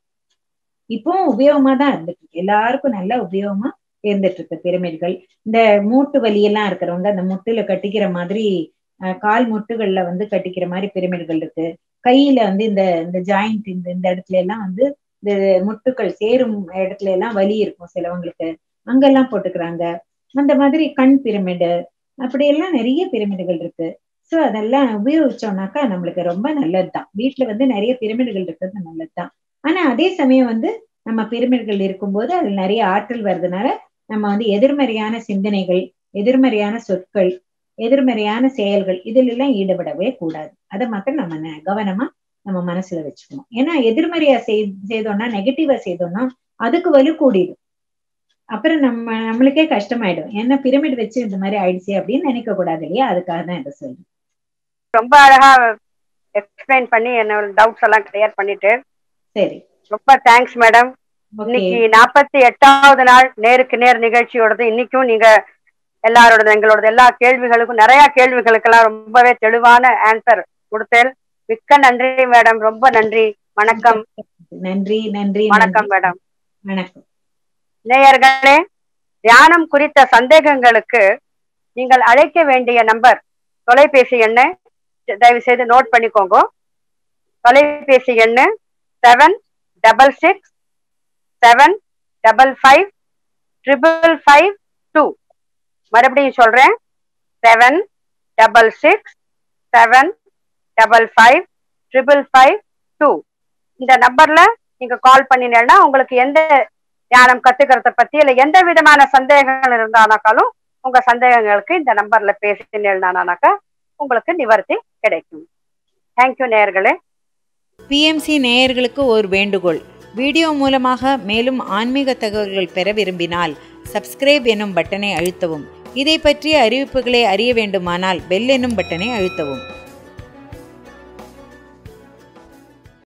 இப்பவும் உபயோகமா தான் இருந்துட்டு இருக்கு எல்லாருக்கும் நல்ல உபயோகமா இருந்துட்டு இருக்கு பிரமிடுகள் இந்த மூட்டு வலி எல்லாம் இருக்கிறவங்க அந்த முட்டுல கட்டிக்கிற மாதிரி அஹ், கால் முட்டுகள்ல வந்து கட்டிக்கிற மாதிரி பிரமிடுகள் இருக்கு கையில வந்து இந்த இந்த ஜாயிண்ட் இந்த இந்த இடத்துல எல்லாம் வந்து இந்த முட்டுக்கள் சேரும் இடத்துல எல்லாம் வலி இருக்கும் சிலவங்களுக்கு அங்கெல்லாம் போட்டுக்கிறாங்க அந்த மாதிரி கண் பிரமிடு அப்படியெல்லாம் நிறைய பிரமிடுகள் இருக்கு சோ அதெல்லாம் உபயோகிச்சோம்னாக்கா நம்மளுக்கு ரொம்ப நல்லதுதான் வீட்டுல வந்து நிறைய பிரமிடுகள் இருக்கிறது நல்லதுதான் ஆனா அதே சமயம் வந்து நம்ம பிரமிடுகள் இருக்கும்போது அதுல நிறைய ஆற்றல் வர்றதுனால நம்ம வந்து எதிர்மறையான சிந்தனைகள் எதிர்மறையான சொற்கள் எதிர்மறையான செயல்கள் இதில் எல்லாம் ஈடுபடவே கூடாது அதை மாத்திரம் நம்ம ந- கவனமா நம்ம மனசுல வச்சுக்கணும் ஏன்னா எதிர்மறையா செய்- செய்தோம்னா நெகட்டிவா செய்தோம்னா அதுக்கு வலு கூடிடும் அப்புறம் நம்ம நம்மளுக்கே கஷ்டமாயிடும் ஏன்னா பிரமிட் வச்சு இந்த மாதிரி ஆயிடுச்சு அப்படின்னு நினைக்க கூடாது இல்லையா அதுக்காக தான் இதை சொல்றேன் ரொம்ப அழகா எக்ஸ்பிளைன் பண்ணி என்னோட டவுட்ஸ் எல்லாம் கிளியர் பண்ணிட்டு சரி ரொம்ப தேங்க்ஸ் மேடம் ஓகே இன்னைக்கு நாற்பத்தி எட்டாவது நாள் நேருக்கு நேர் நிகழ்ச்சியோடது இன்னைக்கும் நீங்க எல்லாரோட எங்களோட எல்லா கேள்விகளுக்கும் நிறைய கேள்விகளுக்கெல்லாம் ரொம்பவே தெளிவான ஆன்சர் கொடுத்தேன் மிக்க நன்றி மேடம் ரொம்ப நன்றி வணக்கம் நன்றி நன்றி வணக்கம் நன்றி. மேடம் வணக்கம் நேயர்களே தியானம் குறித்த சந்தேகங்களுக்கு நீங்கள் அழைக்க வேண்டிய நம்பர் தொலைபேசி எண்ணை தயவு செய்து நோட் பண்ணிக்கோங்க தொலைபேசி எண்ணு seven double six seven double five triple five two மறுபடியும் சொல்றேன் seven double six seven double five triple five two இந்த நம்பர்ல நீங்க கால் பண்ணினீங்கன்னா உங்களுக்கு எந்த தியானம் கத்துக்கிறத பத்தி இல்ல எந்த விதமான சந்தேகங்கள் இருந்தானாக்காலும் உங்க சந்தேகங்களுக்கு இந்த நம்பர்ல பேசினேன்னானாக்கா உங்களுக்கு நிவர்த்தி கிடைக்கும் தேங்க்யூ நேயர்களே பிஎம்சி நேயர்களுக்கு ஒரு வேண்டுகோள் வீடியோ மூலமாக மேலும் ஆன்மீக தகவல்கள் பெற விரும்பினால் சப்ஸ்கிரைப் எனும் பட்டனை அழுத்தவும் இதை பற்றிய அறிவிப்புகளை அறிய வேண்டுமானால் பெல் என்னும் பட்டனை அழுத்தவும்